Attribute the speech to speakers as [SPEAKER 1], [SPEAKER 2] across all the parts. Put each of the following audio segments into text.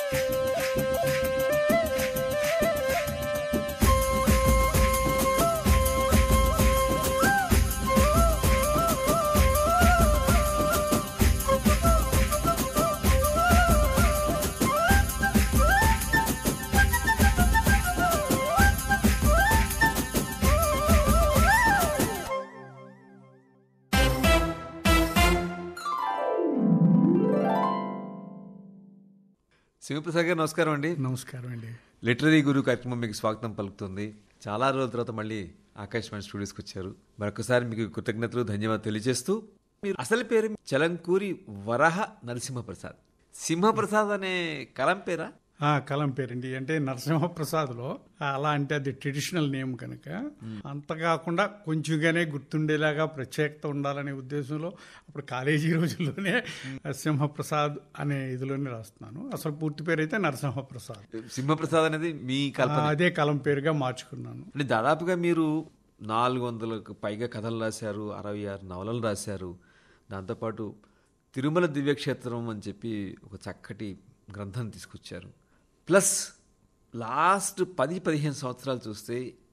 [SPEAKER 1] శివప్రసాద్ గారు నమస్కారం అండి
[SPEAKER 2] నమస్కారం అండి
[SPEAKER 1] లిటరీ గురు కార్యక్రమం మీకు స్వాగతం పలుకుతుంది చాలా రోజుల తర్వాత మళ్ళీ ఆకాశవాణి స్టూడియోస్కి వచ్చారు మరొకసారి మీకు కృతజ్ఞతలు ధన్యవాదాలు తెలియజేస్తూ మీరు అసలు పేరు చలంకూరి వరహ నరసింహప్రసాద్ సింహప్రసాద్ అనే కలం పేరా
[SPEAKER 2] ఆ కలం పేరండి అంటే నరసింహప్రసాద్లో అలా అంటే అది ట్రెడిషనల్ నేమ్ కనుక అంత కాకుండా కొంచెంగానే గుర్తుండేలాగా ప్రత్యేకత ఉండాలనే ఉద్దేశంలో అప్పుడు కాలేజీ రోజుల్లోనే సింహప్రసాద్ అనే ఇదిలోనే రాస్తున్నాను అసలు పూర్తి పేరు అయితే నరసింహప్రసాద్
[SPEAKER 1] సింహప్రసాద్ అనేది మీ
[SPEAKER 2] ఆ,
[SPEAKER 1] కల్పన
[SPEAKER 2] అదే కలం పేరుగా మార్చుకున్నాను
[SPEAKER 1] అంటే దాదాపుగా మీరు నాలుగు వందలకు పైగా కథలు రాశారు అరవై ఆరు నవలలు రాశారు దాంతోపాటు తిరుమల దివ్యక్షేత్రం అని చెప్పి ఒక చక్కటి గ్రంథం తీసుకొచ్చారు ప్లస్ లాస్ట్ పది పదిహేను సంవత్సరాలు చూస్తే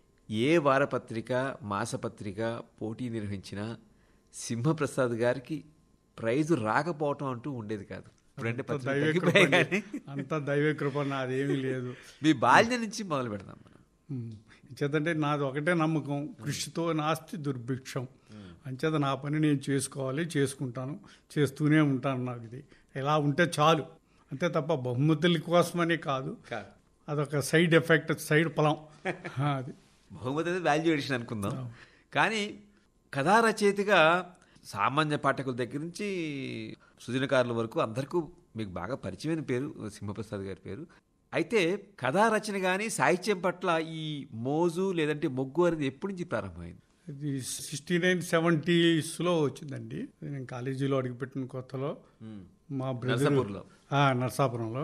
[SPEAKER 1] ఏ వారపత్రిక మాసపత్రిక పోటీ నిర్వహించిన సింహప్రసాద్ గారికి ప్రైజు రాకపోవటం అంటూ ఉండేది కాదు ఇప్పుడంటే పత్రికలు
[SPEAKER 2] దైవ
[SPEAKER 1] తగ్గిపోయాయి
[SPEAKER 2] కృప
[SPEAKER 1] కానీ
[SPEAKER 2] అంత దైవ కృప నాదేమీ లేదు
[SPEAKER 1] మీ బాల్యం నుంచి మొదలు పెడదాం మనం
[SPEAKER 2] ఉమ్. చేతంటే నాది ఒకటే నమ్మకం కృషితో నాస్తి దుర్భిక్షం అంచేత నా పని నేను చేసుకోవాలి చేసుకుంటాను చేస్తూనే ఉంటాను నాకు ఇది ఎలా ఉంటే చాలు అంతే తప్ప బహుమతుల కోసమని కాదు
[SPEAKER 1] కాదు
[SPEAKER 2] అదొక సైడ్ ఎఫెక్ట్ సైడ్ పొలం ఆ, అది
[SPEAKER 1] బహుమతి అనేది వాల్యూ ఎడిషన్ అనుకుందాం కానీ కథా రచయితగా సామాన్య పాఠకుల దగ్గర నుంచి సృజనకారుల వరకు అందరికీ మీకు బాగా పరిచయమైన పేరు సింహప్రసాద్ గారి పేరు అయితే కథా రచన కానీ సాహిత్యం పట్ల ఈ మోజు లేదంటే మొగ్గు అనేది ఎప్పటి నుంచి ప్రారంభమైంది
[SPEAKER 2] ఇది సిక్స్టీ నైన్ సెవెంటీస్లో వచ్చిందండి నేను కాలేజీలో అడుగుపెట్టిన కొత్తలో మా బ్రదర్
[SPEAKER 1] నరసాపూర్లో.
[SPEAKER 2] నర్సాపురంలో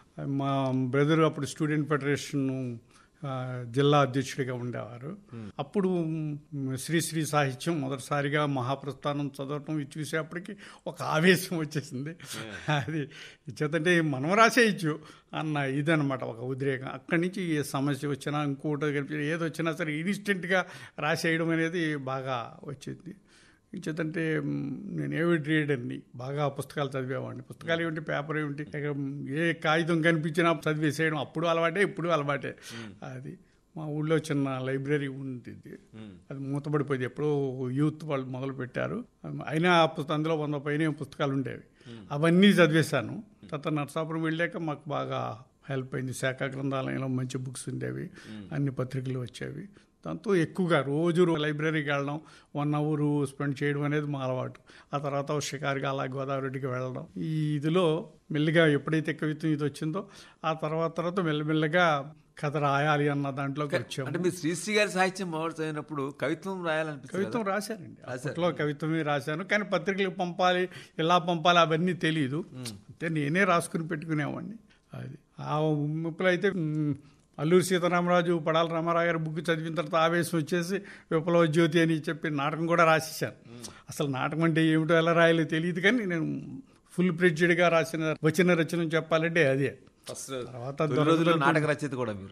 [SPEAKER 2] మా బ్రదర్ అప్పుడు స్టూడెంట్ ఫెడరేషన్ ఆ, జిల్లా అధ్యక్షుడిగా ఉండేవారు అప్పుడు మ్, శ్రీశ్రీ సాహిత్యం మొదటిసారిగా మహాప్రస్థానం చదవటం ఇది చూసేప్పటికి ఒక ఆవేశం వచ్చేసింది అది చేతంటే మనం రాసేయచ్చు అన్న ఇదనమాట ఒక ఉద్రేకం అక్కడి నుంచి ఏ సమస్య వచ్చినా ఇంకోటి కనిపించినా ఏది వచ్చినా సరే ఇన్స్టెంట్గా రాసేయడం అనేది బాగా వచ్చింది చేతంటే నేను ఏవిడ్ రీడర్ని బాగా పుస్తకాలు చదివేవాడిని పుస్తకాలు ఏమిటి పేపర్ ఏమిటి ఇక ఏ కాగితం కనిపించినా చదివేసేయడం అప్పుడు అలవాటే ఇప్పుడు అలవాటే అది మా ఊళ్ళో చిన్న లైబ్రరీ ఉంటుంది అది మూతపడిపోయింది ఎప్పుడో యూత్ వాళ్ళు మొదలు పెట్టారు అయినా ఆ పుస్త- అందులో వంద పైన పుస్తకాలు ఉండేవి అవన్నీ చదివేశాను తర్వాత నర్సాపురం వెళ్ళాక మాకు బాగా హెల్ప్ అయింది శాఖ గ్రంథాలయంలో మంచి బుక్స్ ఉండేవి అన్ని పత్రికలు వచ్చేవి దాంతో ఎక్కువగా రోజు లైబ్రరీకి వెళ్ళడం వన్ అవర్ స్పెండ్ చేయడం అనేది మా అలవాటు ఆ తర్వాత షికారుగా అలా గోదావరికి వెళ్ళడం ఈ ఇదిలో మెల్లిగా ఎప్పుడైతే కవిత్వం ఇది వచ్చిందో ఆ తర్వాత తర్వాత మెల్లమెల్లగా కథ రాయాలి అన్న దాంట్లోకి వచ్చాము
[SPEAKER 1] అంటే మీరు శ్రీశ్రీ గారి సాహిత్యం మొదలు చదివినప్పుడు కవిత్వం రాయాలనిపించింది
[SPEAKER 2] కవిత్వం రాశానండి అప్పట్లో కవిత్వమే రాశాను కానీ పత్రికలకు పంపాలి ఎలా పంపాలి అవన్నీ తెలియదు అంటే నేనే రాసుకుని పెట్టుకునేవాడిని అది ఆ ముప్పులో అయితే మ్, అల్లూరి సీతారామరాజు పడాల రామారావు గారి బుక్ చదివిన తర్వాత ఆవేశం వచ్చేసి విప్లవ జ్యోతి అని చెప్పి నాటకం కూడా రాసేసాను అసలు నాటకం అంటే ఏమిటో ఎలా రాయాలో తెలియదు కానీ నేను ఫుల్ ప్రెడ్జెడ్గా రాసిన వచ్చిన రచన చెప్పాలంటే అదే
[SPEAKER 1] ఫస్ట్
[SPEAKER 2] తర్వాత
[SPEAKER 1] తొలి రోజుల్లో నాటక రచయిత కూడా మీరు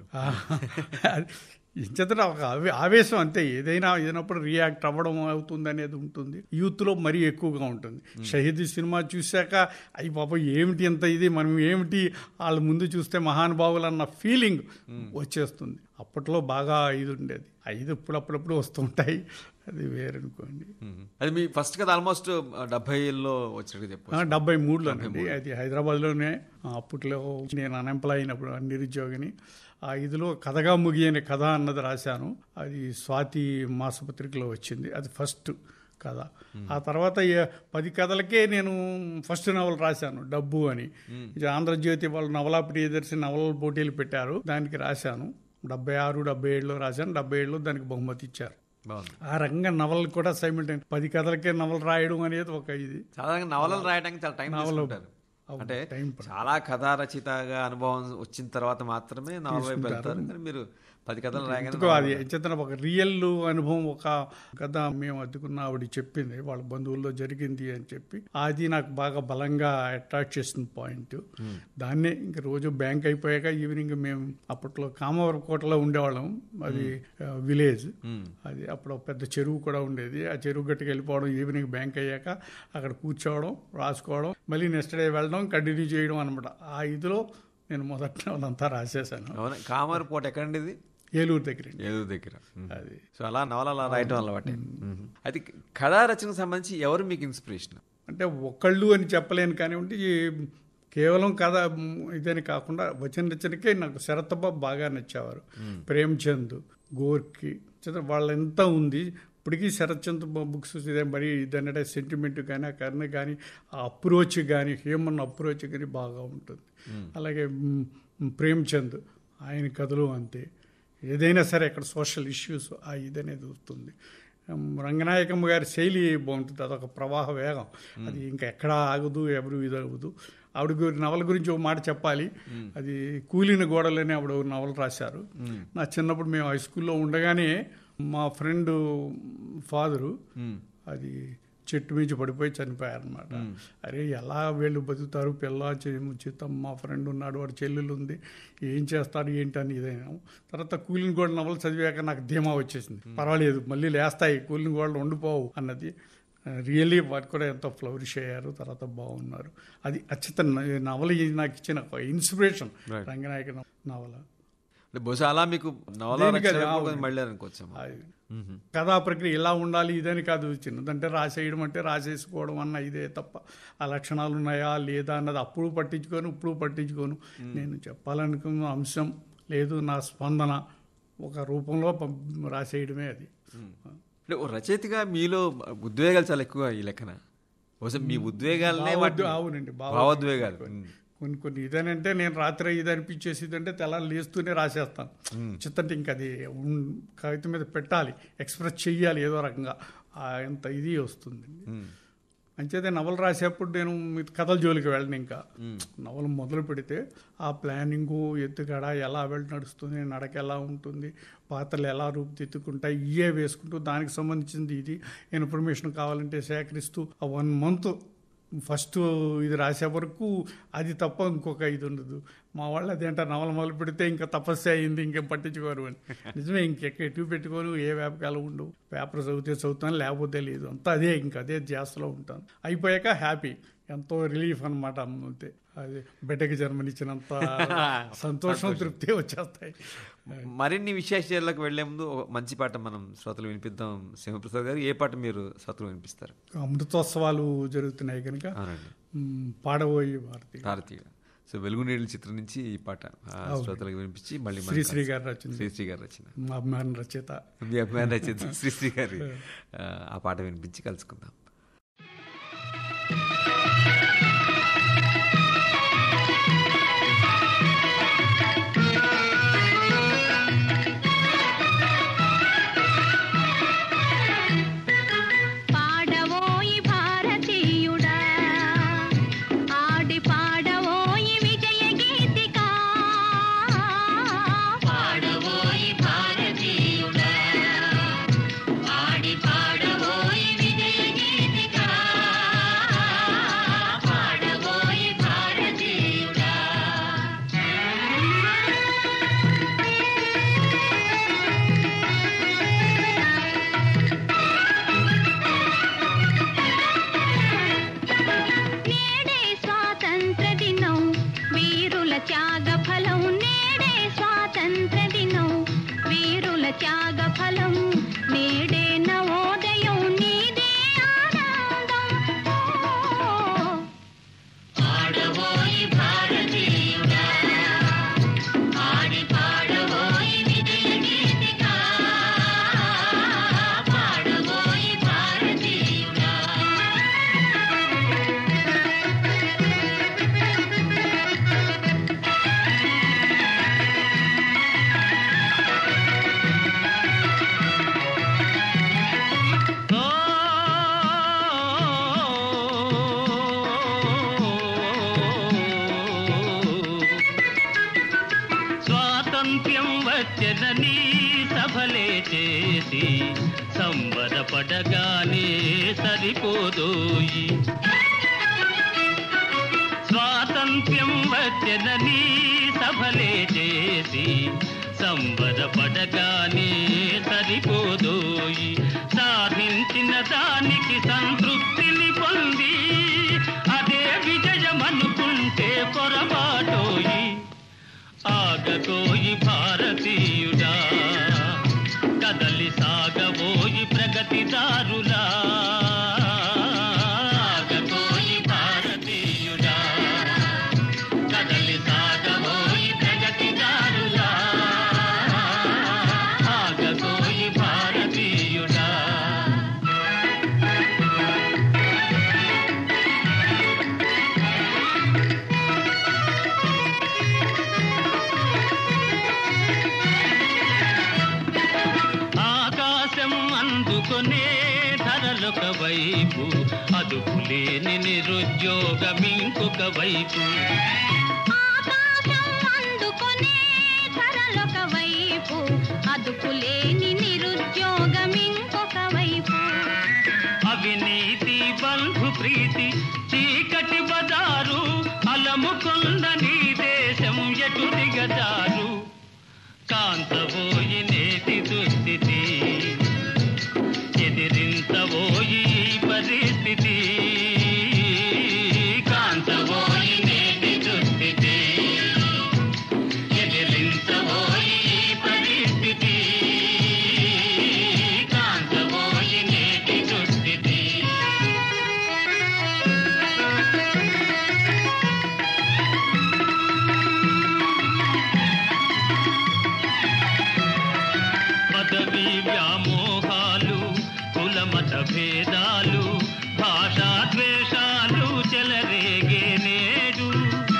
[SPEAKER 2] ఇంచేత ఒక ఆవే- ఆవేశం అంతే ఏదైనా ఏదైనప్పుడు రియాక్ట్ అవ్వడం అవుతుంది అనేది ఉంటుంది యూత్లో మరీ ఎక్కువగా ఉంటుంది షహీద్ సినిమా చూశాక అయ్యి పాప ఏమిటి ఎంత ఇది మనం ఏమిటి వాళ్ళ ముందు చూస్తే మహానుభావులు అన్న ఫీలింగ్ వచ్చేస్తుంది అప్పట్లో బాగా ఇది ఉండేది ఐదు ఇప్పుడు అప్పుడప్పుడు వస్తుంటాయి అది వేరనుకోండి
[SPEAKER 1] మ్మ్. అది మీ ఫస్ట్ కదా ఆల్మోస్ట్ డెబ్బై ఏళ్ళలో వచ్చినట్టు చెప్పు
[SPEAKER 2] ఆ, డెబ్బై మూడులోనండి అది హైదరాబాద్లోనే ఆ, అప్పట్లో నేను అన్ఎంప్లాయ్ అయినప్పుడు నిరుద్యోగిని ఆ ఇదిలో కథగా ముగియని కథ అన్నది రాశాను అది స్వాతి మాసపత్రికలో వచ్చింది అది ఫస్ట్ కథ ఆ తర్వాత ఈ పది కథలకే నేను ఫస్ట్ నవల రాశాను డబ్బు అని ఇది ఆంధ్రజ్యోతి వాళ్ళు నవలా ప్రియదర్శి నవలల పోటీలు పెట్టారు దానికి రాశాను డెబ్బై ఆరు డెబ్బై ఏడులో రాశాను డెబ్బై ఏడులో దానికి బహుమతి ఇచ్చారు
[SPEAKER 1] బాగుంది
[SPEAKER 2] ఆ రకంగా నవలు కూడా సైమిల్టైన్ పది కథలకే నవలు రాయడం అనేది ఒక ఇది
[SPEAKER 1] సాధారణంగా నవలలు రాయడానికి చాలా టైం తీసుకుంటారు
[SPEAKER 2] అవును,
[SPEAKER 1] అంటే
[SPEAKER 2] టైం పడుతుంది.
[SPEAKER 1] చాలా కథా రచయితగా అనుభవం వచ్చిన తర్వాత మాత్రమే నవల వైపు వెళ్తారు కానీ మీరు పది కథలు రాగానే
[SPEAKER 2] ఎందుకో అది చిత్రం ఒక రియల్ అనుభవం ఒక కథ మేము అద్దుకున్న ఆవిడ చెప్పింది వాళ్ళ బంధువుల్లో జరిగింది అని చెప్పి అది నాకు బాగా బలంగా అట్రాక్ట్ చేసిన పాయింట్ దాన్నే ఇంక రోజు బ్యాంక్ అయిపోయాక ఈవినింగ్ మేము అప్పట్లో కామవరం కోటలో ఉండేవాళ్ళం అది విలేజ్ అది అప్పుడు ఒక పెద్ద చెరువు కూడా ఉండేది ఆ చెరువు గట్టుకు వెళ్ళిపోవడం ఈవినింగ్ బ్యాంక్ అయ్యాక అక్కడ కూర్చోవడం రాసుకోవడం మళ్ళీ నెక్స్ట్ డే వెళ్ళడం కంటిన్యూ చేయడం అనమాట ఆ ఇదిలో నేను మొదట అంతా రాసేసాను
[SPEAKER 1] అవునా కామర్పోట ఎక్కడండి ఇది
[SPEAKER 2] ఏలూరు దగ్గర
[SPEAKER 1] ఏదో దగ్గర మ్మ్.
[SPEAKER 2] అది
[SPEAKER 1] సో అలా నవల అలా రాయటం అలవాటే మ్మ్. అయితే కథా రచనకు సంబంధించి ఎవరు మీకు ఇన్స్పిరేషన్
[SPEAKER 2] అంటే ఒక్కళ్ళు అని చెప్పలేను కానివ్వండి ఈ కేవలం కథ మ్, ఇదని కాకుండా వచన రచనకే నాకు శరత్బాబు బాగా నచ్చేవారు ప్రేమ్చంద్ గోర్కి చిత్ర వాళ్ళెంత ఉంది ఇప్పటికీ శరత్చంద్ బుక్స్ ఇదే మరి ఇదన్నటే సెంటిమెంట్ కానీ ఆ కర్ణ కానీ ఆ అప్రోచ్ కానీ హ్యూమన్ అప్రోచ్ కానీ బాగా ఉంటుంది అలాగే మ్, ప్రేమ్చంద్ ఆయన కథలు అంతే ఏదైనా సరే అక్కడ సోషల్ ఇష్యూస్ ఆ ఇదనేది వస్తుంది ఉమ్, రంగనాయకమ్మ గారి శైలి బాగుంటుంది అదొక ప్రవాహ వేగం అది ఇంకా ఎక్కడ ఆగదు ఎవరు ఇది అవ్వదు ఆవిడ గురి నవల గురించి ఒక మాట చెప్పాలి అది కూలిన గోడలని ఆవిడ ఒక నవల రాశారు నా చిన్నప్పుడు మేము హై స్కూల్లో ఉండగానే మా ఫ్రెండ్ ఫాదరు అది చెట్టు మించి పడిపోయి చనిపోయారనమాట అరే ఎలా వీళ్ళు బతుకుతారు పిల్ల చిత్తం మా ఫ్రెండ్ ఉన్నాడు వాడు చెల్లెలు ఉంది ఏం చేస్తారు ఏంటి అని ఇదైనా తర్వాత కూలింగ్ గోడ నవలు చదివాక నాకు ధీమా వచ్చేసింది పర్వాలేదు మళ్ళీ లేస్తాయి కూలింగ్ గోడలు ఉండిపోవు అన్నది రియల్లీ వాటి కూడా ఎంతో ఫ్లవరిష్ అయ్యారు తర్వాత బాగున్నారు అది అచ్చిత నవల ఇది నాకు ఇచ్చిన ఒక ఇన్స్పిరేషన్
[SPEAKER 1] Right.
[SPEAKER 2] రంగనాయక నవల
[SPEAKER 1] అంటే బహుశా అలా మీకు నవల
[SPEAKER 2] దేనికి అది
[SPEAKER 1] రచన
[SPEAKER 2] అవును.
[SPEAKER 1] కొంచెం మళ్ళీ అనుకోవచ్చాము
[SPEAKER 2] అది కథా ప్రక్రియ ఇలా ఉండాలి ఇదని కాదు చిన్నదంటే రాసేయడం అంటే రాసేసుకోవడం అన్న ఇదే తప్ప ఆ లక్షణాలు ఉన్నాయా లేదా అన్నది అప్పుడు పట్టించుకోను ఇప్పుడు పట్టించుకోను నేను చెప్పాలనుకున్న అంశం లేదు నా స్పందన ఒక రూపంలో పంప్- రాసేయడమే అది
[SPEAKER 1] అంటే ఓ రచయితగా మీలో ఉద్వేగాలు చాలా ఎక్కువ ఈ లెక్కన బహుశా మీ ఉద్వేగాలనే వాటి
[SPEAKER 2] భావోద్వే- అవునండి భావ
[SPEAKER 1] భావోద్వేగాలు మ్మ్.
[SPEAKER 2] కొన్ని కొన్ని ఇదేనంటే నేను రాత్రి ఇది అనిపించేసి అంటే తెల్లారి లేస్తూనే రాసేస్తాను చిత్తంటే ఇంకా అది ఉన్- కాగితం మీద పెట్టాలి ఎక్స్ప్రెస్ చెయ్యాలి ఏదో రకంగా ఆ ఎంత ఇది వస్తుంది
[SPEAKER 1] మ్మ్.
[SPEAKER 2] అంచేతే నవలు రాసేప్పుడు నేను మీ కథల జోలికి వెళ్ళను ఇంకా నవలు మొదలు పెడితే ఆ ప్లానింగు ఎత్తుగడ ఎలా వెళ్ళి నడుస్తుంది నడక ఎలా ఉంటుంది పాత్రలు ఎలా రూపుదిద్దుకుంటాయి ఇయే వేసుకుంటూ దానికి సంబంధించింది ఇది ఇన్ఫర్మేషన్ కావాలంటే సేకరిస్తూ ఆ వన్ మంత్ ఫస్ట్ ఇది రాసే వరకు అది తప్ప ఇంకొక ఇది ఉండదు మా వాళ్ళు అదేంట నవల మొదలు పెడితే ఇంకా తపస్సు అయింది ఇంకేం పట్టించుకోరు అని నిజమే ఇంకెక్క ఎటు పెట్టుకోరు ఏ వ్యాపకాలు ఉండవు పేపర్ చదివితే చదువుతాను లేకపోతే లేదు అంతా అదే ఇంకా అదే ధ్యాసలో ఉంటాను అయిపోయాక హ్యాపీ ఎంతో రిలీఫ్ అనమాట అంతే అది బిడ్డకి జన్మనిచ్చినంత సంతోషం తృప్తి వచ్చేస్తాయి
[SPEAKER 1] మరిన్ని విశేషాలకు వెళ్లే ముందు ఒక మంచి పాట మనం శ్రోతలు వినిపిద్దాం శివప్రసాద్ గారు ఏ పాట మీరు శ్రోతలు వినిపిస్తారు
[SPEAKER 2] అమృతోత్సవాలు జరుగుతున్నాయి కనుక
[SPEAKER 1] అవునండి
[SPEAKER 2] మ్, పాడబోయి భారతి
[SPEAKER 1] భారతీయ సో వెలుగు నీళ్ళ చిత్రం నుంచి ఈ పాట ఆ, శ్రోతలకు వినిపించి మళ్ళీ మనం
[SPEAKER 2] శ్రీశ్రీ గారు రచన
[SPEAKER 1] శ్రీశ్రీ గారు రచన
[SPEAKER 2] మా అభిమాన రచయిత
[SPEAKER 1] మీ అభిమాన రచయిత శ్రీశ్రీ గారి ఆ, ఆ పాట వినిపించి కలుసుకుందాం
[SPEAKER 3] పాడవోయి భారతీయుడా ఆడి పాడవోయి విజయ గీతిక పాడవోయి భారతీయుడా ఆడి పాడవోయి విజయ గీతిక
[SPEAKER 4] వచ్చెనని సభలే చేసి సంబరపడగానే సరిపోదోయి స్వాతంత్ర్యం వచ్చెనని సభలే చేసి సంబరపడగానే సరిపోదోయి సాధించిన దానికి సంతృప్తిని పొంది అదే విజయమనుకుంటే పొరపాటోయి ఆగకోయి భారతీయుడా కదలి సాగబోయి ప్రగతిదారులా ఆగకోయి భారతీయుడా కదలి సాగబోయి ప్రగతిదారులా ఆగకోయి భారతీయుడా ఆకాశం అందుకొనే ధరలొక వైపు అదుపులేని నిరుద్యోగం ఇంకొక వైపు
[SPEAKER 3] ఆకాశం అందుకొనే ధరలొక వైపు అదుపులేని నిరుద్యోగం ఇంకొక వైపు
[SPEAKER 4] అవినీతి బంధు ప్రీతి చీకటి బజారు అలముకొండ నీ దేశం ఎటు దిగజారు కాంతబోయి నేటి దుస్థితి ఎదిరించబోయి ఈ పరిస్థితి కాంతబోయి నేటి దుస్థితి ఎదిరించబోయి ఈ పరిస్థితి కాంతబోయి నేటి దుస్థితి పదవి వ్యామోహాలు కులమత భేదాలు భాషా ద్వేషాలు చెలరేగే నేడు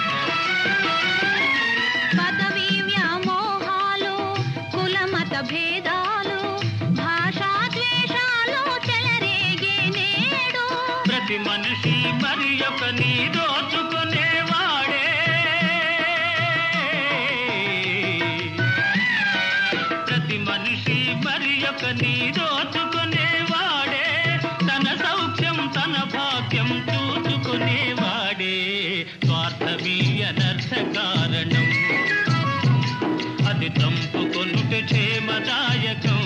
[SPEAKER 3] పదవి వ్యామోహాలు కులమత భేదాలు భాషా ద్వేషాలు చెలరేగే నేడు
[SPEAKER 4] ప్రతి మనిషి మరి ఒక నీ దోచుకునేవాడే ప్రతి మనిషి మరి ఒక నీ దోచుకునేవాడే తన సౌఖ్యం తన భాగ్యం చూచుకునేవాడే స్వార్థమీ అనర్థ కారణం అది తంపుకొనుట క్షేమదాయకం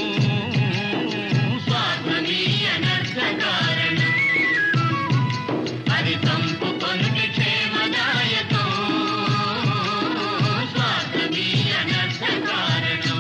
[SPEAKER 4] స్వార్థమీ అనర్థ కారణం అది తంపుకొనుట క్షేమదాయకం స్వార్థమీ అనర్థ కారణం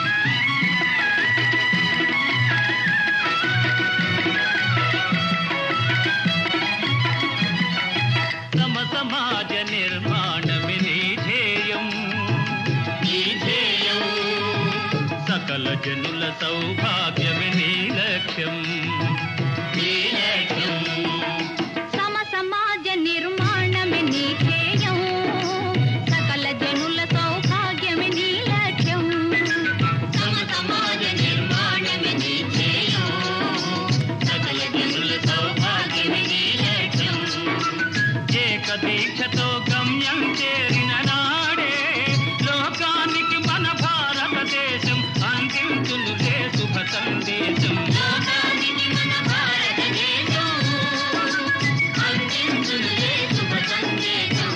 [SPEAKER 4] సమ సమాజ నిర్మాణమే నీ ధ్యేయం నీ ధ్యేయం సకల జనుల సౌభాగ్యమే నీ లక్ష్యం నీ లక్ష్యం
[SPEAKER 3] సమ సమాజ నిర్మాణమే నీ ధ్యేయం సకల జనుల సౌభాగ్యమే నీ లక్ష్యం
[SPEAKER 4] సమ సమాజ నిర్మాణమే నీ ధ్యేయం సకల జనుల సౌభాగ్యమే నీ లక్ష్యం ఏక దీక్షతో గమ్యం చేరిన నాడే లోకానికి మన భారతదేశం అందించునులే శుభ సందేశం లోకానికి మన భారతదేశం అందించునులే శుభ సందేశం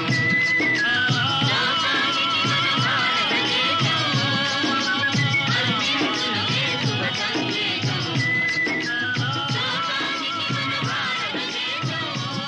[SPEAKER 4] లోకానికి మన భారతదేశం అందించునులే శుభ సందేశం లోకానికి మన భారతదేశం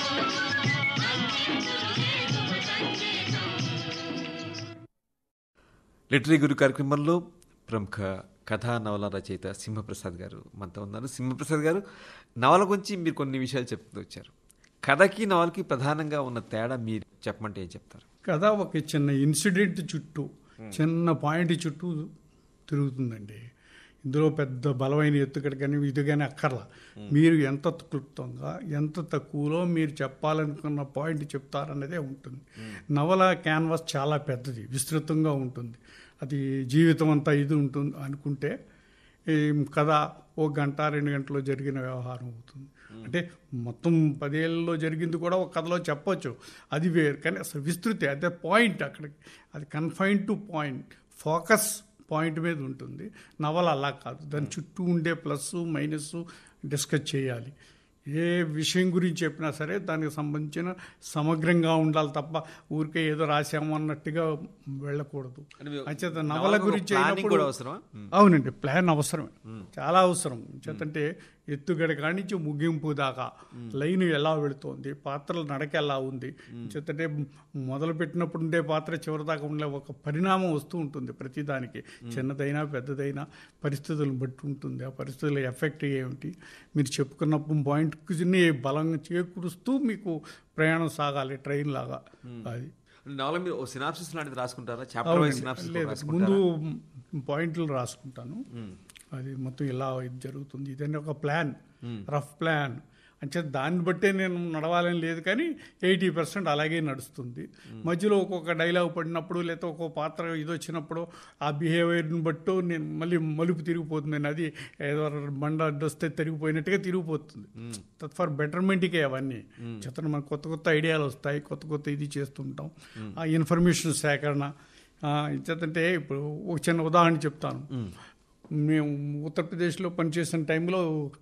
[SPEAKER 1] లిటరీ గురు కార్యక్రమంలో ప్రముఖ కథా నవల రచయిత సింహప్రసాద్ గారు మనతో ఉన్నారు సింహప్రసాద్ గారు నవల గురించి మీరు కొన్ని విషయాలు చెప్తూ వచ్చారు కథకి నవలకి ప్రధానంగా ఉన్న తేడా మీరు చెప్పమంటే ఏం చెప్తారు
[SPEAKER 2] కథ ఒక చిన్న ఇన్సిడెంట్ చుట్టూ చిన్న పాయింట్ చుట్టూ తిరుగుతుందండి ఇందులో పెద్ద బలమైన ఎత్తుకడ కానీ ఇది కానీ అక్కర్లా మీరు ఎంత క్లుప్తంగా ఎంత తక్కువలో మీరు చెప్పాలనుకున్న పాయింట్ చెప్తారన్నదే ఉంటుంది నవల క్యాన్వాస్ చాలా పెద్దది విస్తృతంగా ఉంటుంది అది జీవితం అంతా ఇది ఉంటుంది అనుకుంటే ఈ కథ ఓ గంట రెండు గంటలో జరిగిన వ్యవహారం అవుతుంది అంటే మొత్తం పదేళ్ళలో జరిగింది కూడా ఒక కథలో చెప్పొచ్చు అది వేరు కానీ అసలు విస్తృతి అదే పాయింట్ అక్కడికి అది confine to point focus point మీద ఉంటుంది నవల అలా కాదు దాని చుట్టూ ఉండే ప్లస్ మైనస్ డిస్కస్ చేయాలి ఏ విషయం గురించి చెప్పినా సరే దానికి సంబంధించిన సమగ్రంగా ఉండాలి తప్ప ఊరికే ఏదో రాసాము అన్నట్టుగా వెళ్ళకూడదు
[SPEAKER 1] అంటే మీ-
[SPEAKER 2] అంచేత నవల
[SPEAKER 1] నవలకు
[SPEAKER 2] గురించి
[SPEAKER 1] planning
[SPEAKER 2] అయినప్పుడు
[SPEAKER 1] కూడా అవసరమా?
[SPEAKER 2] అవునండి ప్లాన్ అవసరమే చాలా అవసరం చేతంటే ఎత్తుగడ కాడి నుంచి ముగింపు దాకా లైన్ ఎలా వెళుతోంది పాత్రల నడక ఎలా ఉంది చేతంటే మొదలు పెట్టినప్పుడు ఉండే పాత్ర చివరి దాకా ఉండే ఒక పరిణామం వస్తూ ఉంటుంది ప్రతిదానికి చిన్నదైనా పెద్దదైనా పరిస్థితులను బట్టి ఉంటుంది ఆ పరిస్థితుల ఎఫెక్ట్ ఏమిటి మీరు చెప్పుకున్న పాయింట్ని బలం చేకూరుస్తూ మీకు ప్రయాణం సాగాలి ట్రైన్ లాగా అది
[SPEAKER 1] నవల మీరు ఓ సినాప్సిస్ లాంటిది రాసుకుంటారా చాప్టర్ వైజ్
[SPEAKER 2] అవునండి.
[SPEAKER 1] సినాప్సిస్
[SPEAKER 2] లేదు ముందు పాయింట్లు రాసుకుంటాను అది మొత్తం ఇలా ఇది జరుగుతుంది ఇదని ఒక ప్లాన్ రఫ్ ప్లాన్ అంటే దాన్ని బట్టే నేను నడవాలని లేదు కానీ ఎయిటీ పర్సెంట్ అలాగే నడుస్తుంది మధ్యలో ఒక్కొక్క డైలాగ్ పడినప్పుడు లేకపోతే ఒక్కొక్క పాత్ర ఇది వచ్చినప్పుడు ఆ బిహేవియర్ని బట్టు నేను మళ్ళీ మలుపు తిరిగిపోతుంది అది ఏదో బండ అడ్డొస్తే తిరిగిపోయినట్టుగా తిరిగిపోతుంది ఫర్ బెటర్మెంట్కే అవన్నీ చెత్తన మనకు కొత్త కొత్త ఐడియాలు వస్తాయి కొత్త కొత్త ఇది చేస్తుంటాం ఆ ఇన్ఫర్మేషన్ సేకరణ ఇచ్చేతంటే ఇప్పుడు ఒక చిన్న ఉదాహరణ చెప్తాను మేము ఉత్తరప్రదేశ్లో పనిచేసిన టైంలో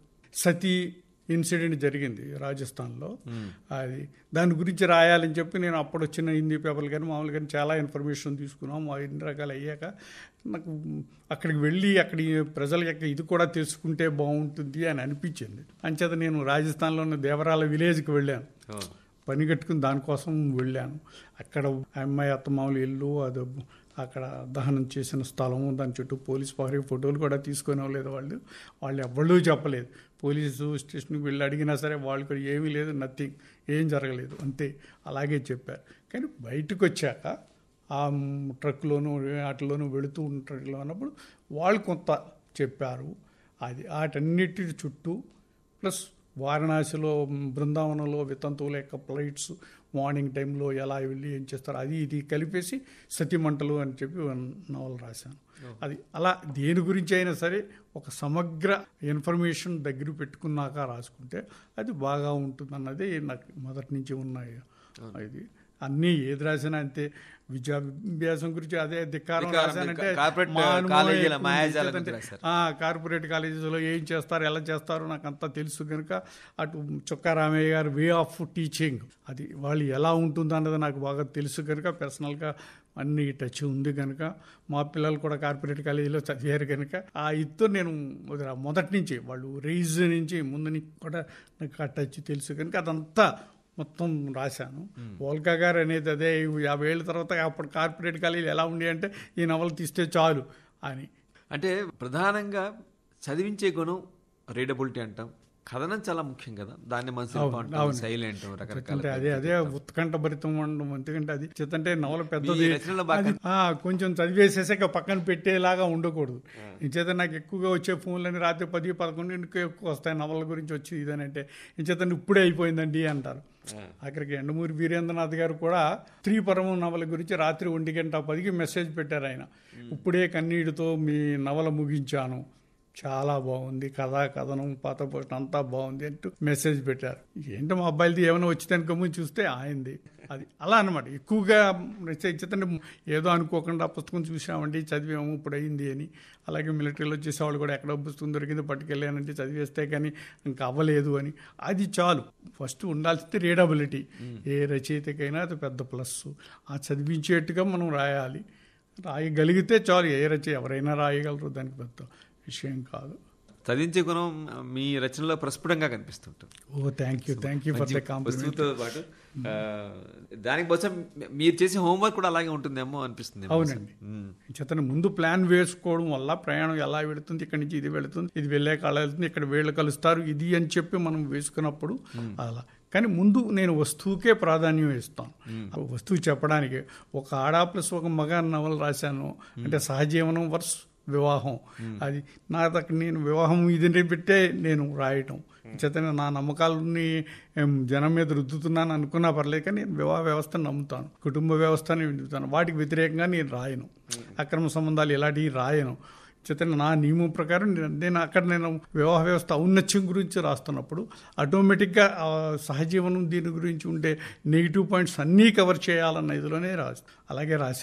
[SPEAKER 2] సతీ ఇన్సిడెంట్ జరిగింది రాజస్థాన్లో అది దాని గురించి రాయాలని చెప్పి నేను అప్పుడు వచ్చిన హిందీ పేపర్లు కానీ మామూలు కానీ చాలా ఇన్ఫర్మేషన్ తీసుకున్నాం ఆ ఇన్ని రకాలు అయ్యాక నాకు అక్కడికి వెళ్ళి అక్కడి ప్రజల యొక్క ఇది కూడా తెలుసుకుంటే బాగుంటుంది అని అనిపించింది అంచేత నేను రాజస్థాన్లో ఉన్న దేవరాల విలేజ్కి వెళ్ళాను పని కట్టుకుని దానికోసం వెళ్ళాను అక్కడ ఆ అమ్మాయి అత్తమామలు ఇల్లు అది అక్కడ దహనం చేసిన స్థలము దాని చుట్టూ పోలీస్ పహరీ ఫోటోలు కూడా తీసుకొని లేదు వాళ్ళు వాళ్ళు ఎవ్వరూ చెప్పలేదు పోలీసు స్టేషన్కి వెళ్ళి అడిగినా సరే వాళ్ళు కూడా ఏమీ లేదు నథింగ్ ఏం జరగలేదు అంతే అలాగే చెప్పారు కానీ బయటకు వచ్చాక ఆ ట్రక్లోను వాటిలోనూ వెళుతూ ట్రక్లో ఉన్నప్పుడు వాళ్ళు కొంత చెప్పారు అది వాటన్నిటి చుట్టూ ప్లస్ వారణాసిలో బృందావనంలో వితంతువుల యొక్క ఫ్లైట్స్ మార్నింగ్ టైంలో ఎలా వెళ్ళి ఏం చేస్తారు అది ఇది కలిపేసి సతిమంటలు అని చెప్పి నవల రాశాను అది అలా దేని గురించి అయినా సరే ఒక సమగ్ర ఇన్ఫర్మేషన్ దగ్గర పెట్టుకున్నాక రాసుకుంటే అది బాగా ఉంటుంది అన్నది నాకు మొదటి నుంచి ఉన్నాయి ఇది అన్నీ ఏది రాసినా అంతే విద్యాభ్యాసం గురించి అదే ధిక్కారం
[SPEAKER 1] ధిక్కారం,
[SPEAKER 2] రాశానంటే
[SPEAKER 1] కార్పొరేట్
[SPEAKER 2] మా అనుభవం
[SPEAKER 1] కాలేజీల
[SPEAKER 2] ఎక్కువ
[SPEAKER 1] మాయాజాలం
[SPEAKER 2] ఉంది.
[SPEAKER 1] గురించి రాశారు.
[SPEAKER 2] ఆ, కార్పొరేట్ కాలేజీలో ఏం చేస్తారు ఎలా చేస్తారు నాకు అంతా తెలుసు కనుక అటు చొక్కా రామయ్య గారి వే ఆఫ్ టీచింగ్ అది వాళ్ళు ఎలా ఉంటుంది అన్నది నాకు బాగా తెలుసు కనుక పర్సనల్గా అన్ని టచ్ ఉంది కనుక మా పిల్లలు కూడా కార్పొరేట్ కాలేజీలో చదివారు కనుక ఆ ఇద్దు నేను మొదట- మొదటి నుంచి వాళ్ళు రైజ్ నుంచి ముందు నుంచి కూడా నాకు ఆ టచ్ తెలుసు కనుక అదంతా మొత్తం రాశాను వోల్కా గారు అనేది అదే యాభై ఏళ్ళ తర్వాత అప్పుడు కార్పొరేట్ కాలేజీలు ఎలా ఉండి అంటే ఈ నవల తీస్తే చాలు అని
[SPEAKER 1] అంటే ప్రధానంగా చదివించే గుణం రీడబిలిటీ అంటాం కథనం చాలా ముఖ్యం కదా దాన్ని మనసు సైలెంట్ రకరకాల
[SPEAKER 2] అంటే అదే అదే ఉత్కంఠ భరితం ఉండడం ఎందుకంటే అది చేతంటే నవల పెద్దది
[SPEAKER 1] మీ రచనలో బాగా
[SPEAKER 2] అది, ఆ, కొంచెం చదివేసేసాక పక్కన పెట్టేలాగా ఉండకూడదు ఇంచేత నాకు ఎక్కువగా వచ్చే ఫోన్లని రాత్రి పది పదకొండు ఇంకా ఎక్కువ వస్తాయి నవల గురించి వచ్చి ఇదని అంటే ఇంచేత ఇప్పుడే అయిపోయిందండి అంటారు అక్కడికి ఎండమూరి వీరేంద్రనాథ్ గారు కూడా స్త్రీ పరమ నవల గురించి రాత్రి ఒంటి గంట పదికి మెసేజ్ పెట్టారు ఆయన ఇప్పుడే కన్నీటితో మీ నవల ముగించాను చాలా బాగుంది కథా కథనం పాత పోస్ట్ అంతా బాగుంది అంటూ మెసేజ్ పెట్టారు ఏంటో మా అబ్బాయిలది ఏమైనా వచ్చిందని ముందు చూస్తే ఆయింది అది అలా అనమాట ఎక్కువగా రచయితంటే ఏదో అనుకోకుండా ఆ పుస్తకం చూసామండి చదివాము ఇప్పుడు అయింది అని అలాగే మిలిటరీలో చేసేవాళ్ళు కూడా ఎక్కడో పుస్తకం దొరికింది పట్టుకెళ్ళానంటే చదివేస్తే కానీ ఇంకా అవ్వలేదు అని అది చాలు ఫస్ట్ ఉండాల్సింది రీడబిలిటీ ఏ రచయితకైనా అది పెద్ద ప్లస్ ఆ చదివించేట్టుగా మనం రాయాలి రాయగలిగితే చాలు ఏ రచయి ఎవరైనా రాయగలరు దానికి పెద్ద విషయం కాదు
[SPEAKER 1] చదివించే గుణం మీ రచనలో ప్రస్ఫుటంగా కనిపిస్తుంటుంది
[SPEAKER 2] oh thank you thank you for the
[SPEAKER 1] మంచి
[SPEAKER 2] కాంప్లిమెంట్
[SPEAKER 1] వస్తువుతో పాటు ఆ, దానికి బహుశా మీరు చేసే హోంవర్క్ కూడా అలాగే ఉంటుందేమో అనిపిస్తుంది
[SPEAKER 2] అవునండి చేతను ముందు ప్లాన్ వేసుకోవడం వల్ల ప్రయాణం ఎలా వెళుతుంది ఇక్కడి నుంచి ఇది వెళుతుంది ఇది వెళ్ళే కాళ్ళ వెళ్తుంది ఇక్కడ వీళ్ళు కలుస్తారు ఇది అని చెప్పి మనం వేసుకున్నప్పుడు అలా కానీ ముందు నేను వస్తువుకే ప్రాధాన్యం ఇస్తాను ఆ వస్తువు చెప్పడానికి ఒక ఆడ ప్లస్ ఒక మగ నవల రాశాను అంటే సహజీవనం వర్స్ వివాహం అది నా దగ్గర నేను వివాహం ఇది పెట్టే నేను రాయటం చేతనే నా నమ్మకాలని ఏం, జనం మీద రుద్దుతున్నాను అనుకున్నా పర్లేదు కానీ నేను వివాహ వ్యవస్థను నమ్ముతాను కుటుంబ వ్యవస్థని నమ్ముతాను వాటికి వ్యతిరేకంగా నేను రాయను అక్రమ సంబంధాలు ఇలాంటివి రాయను చేతనే నా నియమం ప్రకారం నేను- నేను అక్కడ నేను వివాహ వ్యవస్థ ఔన్నత్యం గురించి రాస్తున్నప్పుడు ఆటోమేటిక్గా ఆ సహజీవనం దీని గురించి ఉండే నెగిటివ్ పాయింట్స్ అన్నీ కవర్ చేయాలన్న ఇదిలోనే రాసి అలాగే రాశాను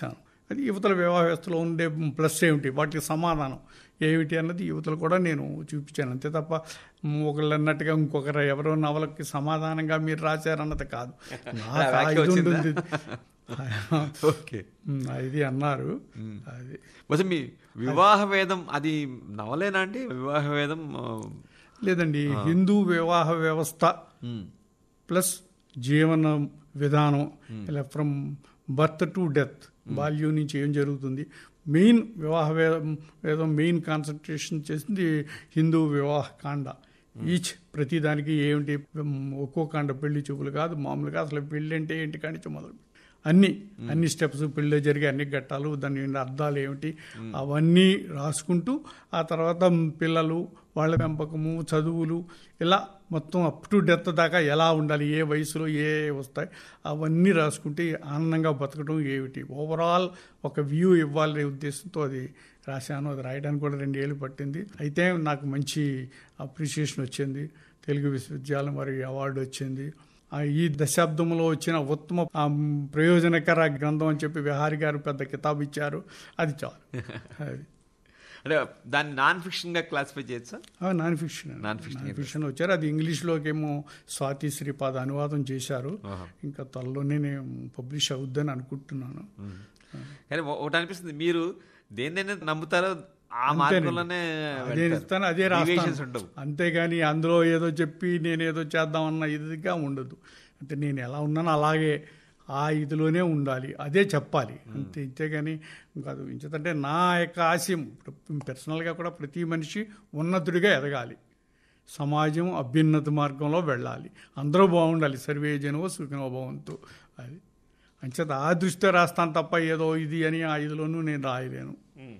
[SPEAKER 2] అది యువతల వివాహ వ్యవస్థలో ఉండే ప్లస్ ఏమిటి వాటికి సమాధానం ఏమిటి అన్నది యువతలు కూడా నేను చూపించాను అంతే తప్ప ఒకళ్ళు అన్నట్టుగా ఇంకొకరు ఎవరో నవలకి సమాధానంగా మీరు రాశారన్నది కాదు నాకు ఆ
[SPEAKER 1] వాక్యం
[SPEAKER 2] ఇది
[SPEAKER 1] వచ్చిందా?
[SPEAKER 2] ఉంటుంది
[SPEAKER 1] ఓకే
[SPEAKER 2] ఉమ్, ఇది అన్నారు అది
[SPEAKER 1] బహుశా మీ వివాహ వేదం అది నవలేనా అండి వివాహ వేదం ఆ,
[SPEAKER 2] లేదండి హిందూ వివాహ వ్యవస్థ
[SPEAKER 1] ఉమ్,
[SPEAKER 2] ప్లస్ జీవన విధానం ఇలా ఫ్రమ్ బర్త్ టు డెత్ బాల్యం నుంచి ఏం జరుగుతుంది మెయిన్ వివాహ వేదం వేదం మెయిన్ కాన్సన్ట్రేషన్ చేసింది హిందూ వివాహ కాండ ఈచ్ ప్రతిదానికి ఏమిటి ఉమ్, ఒక్కో కాండ పెళ్లి చూపులు కాదు మామూలుగా అసలు పెళ్లి అంటే ఏంటి కానీ మొదలు అన్ని అన్ని స్టెప్స్ పెళ్ళి జరిగే అన్ని ఘట్టాలు దాని అర్థాలు ఏమిటి అవన్నీ రాసుకుంటూ ఆ తర్వాత పిల్లలు వాళ్ళ పెంపకము చదువులు ఇలా మొత్తం అప్ టు డెత్ దాకా ఎలా ఉండాలి ఏ వయసులో ఏ వస్తాయి అవన్నీ రాసుకుంటే ఆనందంగా బతకడం ఏమిటి ఓవరాల్ ఒక వ్యూ ఇవ్వాలనే ఉద్దేశంతో అది రాశాను అది రాయడానికి కూడా రెండేళ్ళు పట్టింది అయితే నాకు మంచి అప్రిషియేషన్ వచ్చింది తెలుగు విశ్వవిద్యాలయం వారి అవార్డు వచ్చింది ఆ ఈ దశాబ్దంలో వచ్చిన ఉత్తమ ఆ, ప్రయోజనకర గ్రంథం అని చెప్పి విహారి గారు పెద్ద కితాబు ఇచ్చారు అది చాలు అది
[SPEAKER 1] అంటే దాన్ని నాన్ ఫిక్షన్ గా క్లాసిఫై చేయొచ్చా
[SPEAKER 2] ఆ, non fiction
[SPEAKER 1] non fiction
[SPEAKER 2] non fiction వచ్చారు అది ఇంగ్లీష్లోకి ఏమో స్వాతి శ్రీపాద అనువాదం చేశారు ఇంకా త్వరలోనే నేను పబ్లిష్ అవుద్దని అనుకుంటున్నాను
[SPEAKER 1] కానీ ఒ- ఒకటి అనిపిస్తుంది మీరు దేన్నైనా నమ్ముతారో ఆ
[SPEAKER 2] అంతేనండి.
[SPEAKER 1] మార్గంలోనే
[SPEAKER 2] అదే
[SPEAKER 1] వెళ్తారు.
[SPEAKER 2] ఇస్తాను అదే
[SPEAKER 1] Deviations
[SPEAKER 2] రాస్తాను
[SPEAKER 1] ఉండవు
[SPEAKER 2] అంతేగాని అందులో ఏదో చెప్పి నేను ఏదో చేద్దామన్న ఇదిగా ఉండదు అంటే నేను ఎలా ఉన్నానో అలాగే ఆ ఇదిలోనే ఉండాలి అదే చెప్పాలి అంతే ఇంతేగాని కాదు ఇంచేతంటే నా యొక్క ఆశయం ఇప్పుడు పర్సనల్గా కూడా ప్రతి మనిషి ఉన్నతుడిగా ఎదగాలి సమాజం అభ్యున్నత మార్గంలో వెళ్ళాలి అందరూ బాగుండాలి సర్వే జనవ సుఖినో భవంతు అది అంచేత ఆ దృష్టితో రాస్తాను తప్ప ఏదో ఇది అని ఆ ఇదిలోనూ నేను రాయలేను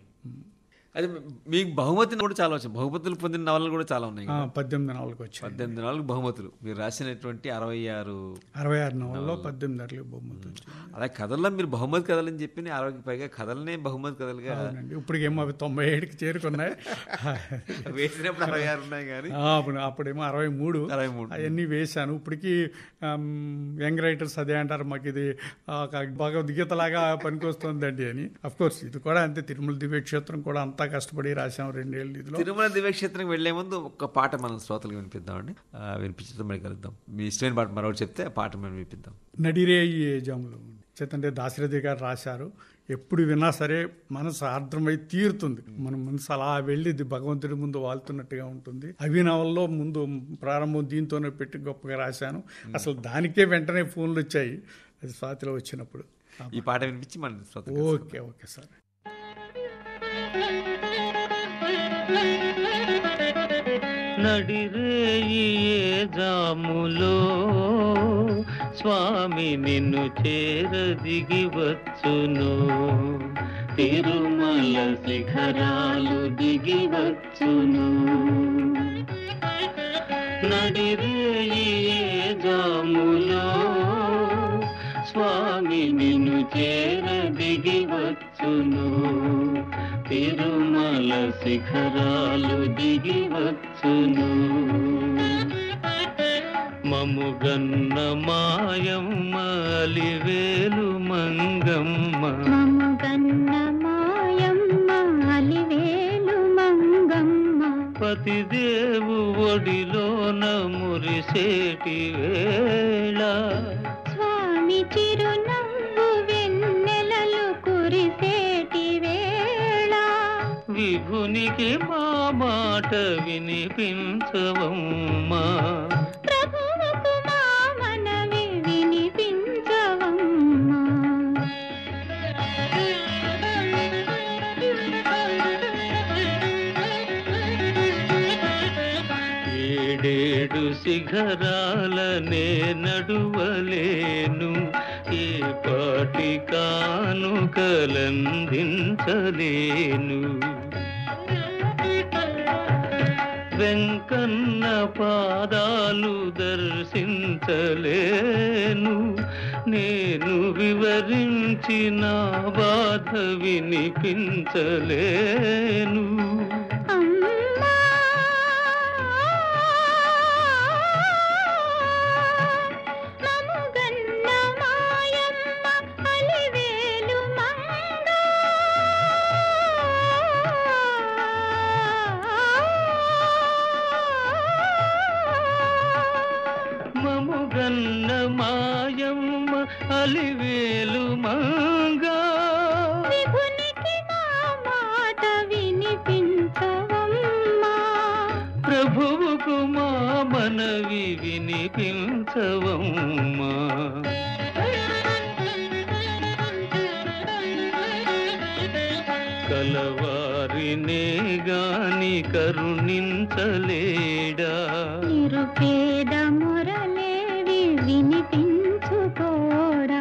[SPEAKER 1] అది మీకు బహుమతి కూడా చాలా వచ్చాయి బహుమతులు పొందిన నవలలు కూడా చాలా ఉన్నాయి
[SPEAKER 2] ఆ, పద్దెనిమిది నవలకు వచ్చాయి
[SPEAKER 1] పద్దెనిమిది నవలకు బహుమతులు మీరు రాసినటువంటి అరవై ఆరు
[SPEAKER 2] అరవై ఆరు నవల్లో పద్దెనిమిది అరవై బహుమతి వచ్చింది
[SPEAKER 1] అలా కథల్లో మీరు బహుమతి కథలని చెప్పి అరవైకి పైగా కథలనే బహుమతి కథలుగా
[SPEAKER 2] అవునండి ఇప్పటికేమో అవి తొంభై ఏడుకి చేరుకున్నాయి
[SPEAKER 1] వేసినప్పుడు అరవై ఆరు ఉన్నాయి కానీ
[SPEAKER 2] ఆ, అప్పుడు అప్పుడేమో అరవై మూడు
[SPEAKER 1] అరవై మూడు
[SPEAKER 2] అవన్నీ వేశాను ఇప్పటికి యంగ్ రైటర్స్ అదే అంటారు మాకు ఇది ఆ, ఒక భగవద్గీత లాగా పనికొస్తుందండి అని అఫ్ కోర్స్ ఇది కూడా అంతే తిరుమల దివ్యక్షేత్రం కూడా అంతా కష్టపడి రాశాం రెండేళ్ళు ఇదిలో
[SPEAKER 1] తిరుమల దివ్యక్షేత్రం వెళ్లే ముందు ఒక పాట మనం శ్రోతలకు వినిపిద్దామండి ఆ, వినిపించడం మరి కలుద్దాం మీ ఇష్టమైన పాట మరొకటి చెప్తే ఆ పాట మనం వినిపిద్దాం
[SPEAKER 2] నడిరే ఈ ఏజాములో చేతంటే దాశరథి గారు రాశారు ఎప్పుడు విన్నా సరే మనసు ఆర్ద్రమై తీరుతుంది మన మనసు అలా వెళ్ళి ఇది భగవంతుడి ముందు వాళ్తున్నట్టుగా ఉంటుంది అభినవల్లో ముందు ప్రారంభం దీంతోనే పెట్టి గొప్పగా రాశాను అసలు దానికే వెంటనే ఫోన్లు వచ్చాయి అది స్వాతిలో వచ్చినప్పుడు
[SPEAKER 1] ఈ పాట వినిపించి మన శ్రోతలకు
[SPEAKER 2] ఓకే ఓకే సార్
[SPEAKER 5] నడిరేయి ఏ జాములో స్వామి నిన్ను చేర దిగి వచ్చును తిరుమల శిఖరాలు దిగి వచ్చును నడిరేయి ఏ జాములో స్వామి నిన్ను చేర దిగి వచ్చును తిరుమల శిఖరాలు దిగి వచ్చును మముగన్న మాయమ్మ అలివేలు మంగమ్మ
[SPEAKER 3] మముగన్న మాయమ్మ అలివేలు మంగమ్మ
[SPEAKER 5] పతిదేవు ఒడిలోన మురిసేటి వేళ
[SPEAKER 3] స్వామి చిరునవ్వు వెన్నెలలు కురిసేటి వేళ
[SPEAKER 5] విభునికి మా మాట వినిపించవమ్మా
[SPEAKER 3] ప్రభువుకు మా మనవి వినిపించవమ్మా
[SPEAKER 5] ఏడేడు శిఖరాలనే నడువలేను ఏ పాటి కానుకలందించలేను వెంకన్న పాదాలు దర్శించలేను నేను వివరించిన బాధ వినిపించలేను
[SPEAKER 3] అమ్మా మముగన్న మాయమ్మ అలివేలు మంగమ్మ
[SPEAKER 5] అలివేలు మంగా
[SPEAKER 3] విభునికి నా మాట వినిపించవమ్మా
[SPEAKER 5] ప్రభువుకు మా మనవి వినిపించవమ్మా కలవారినే గాని కరుణించలేడా
[SPEAKER 3] నిరుపేద మురళేవి వినిపించుకోడా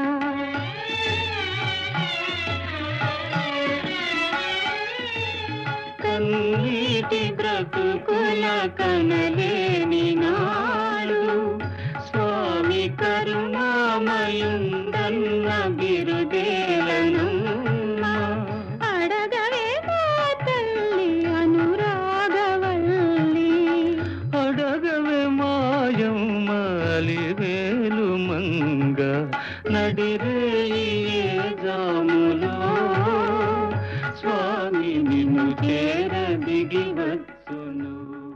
[SPEAKER 5] కన్నీటి బ్రతుకుల కనలేని నాడు స్వామి కరుణామయుందన్న బిరుదేలనమ్మా
[SPEAKER 3] అడగవే మా తల్లి అనురాగవల్లి
[SPEAKER 5] అడగవే మాయమ్మలి వేలు మంగ నడిరే జాములో స్వామి నిన్ను చేర దిగి వచ్చును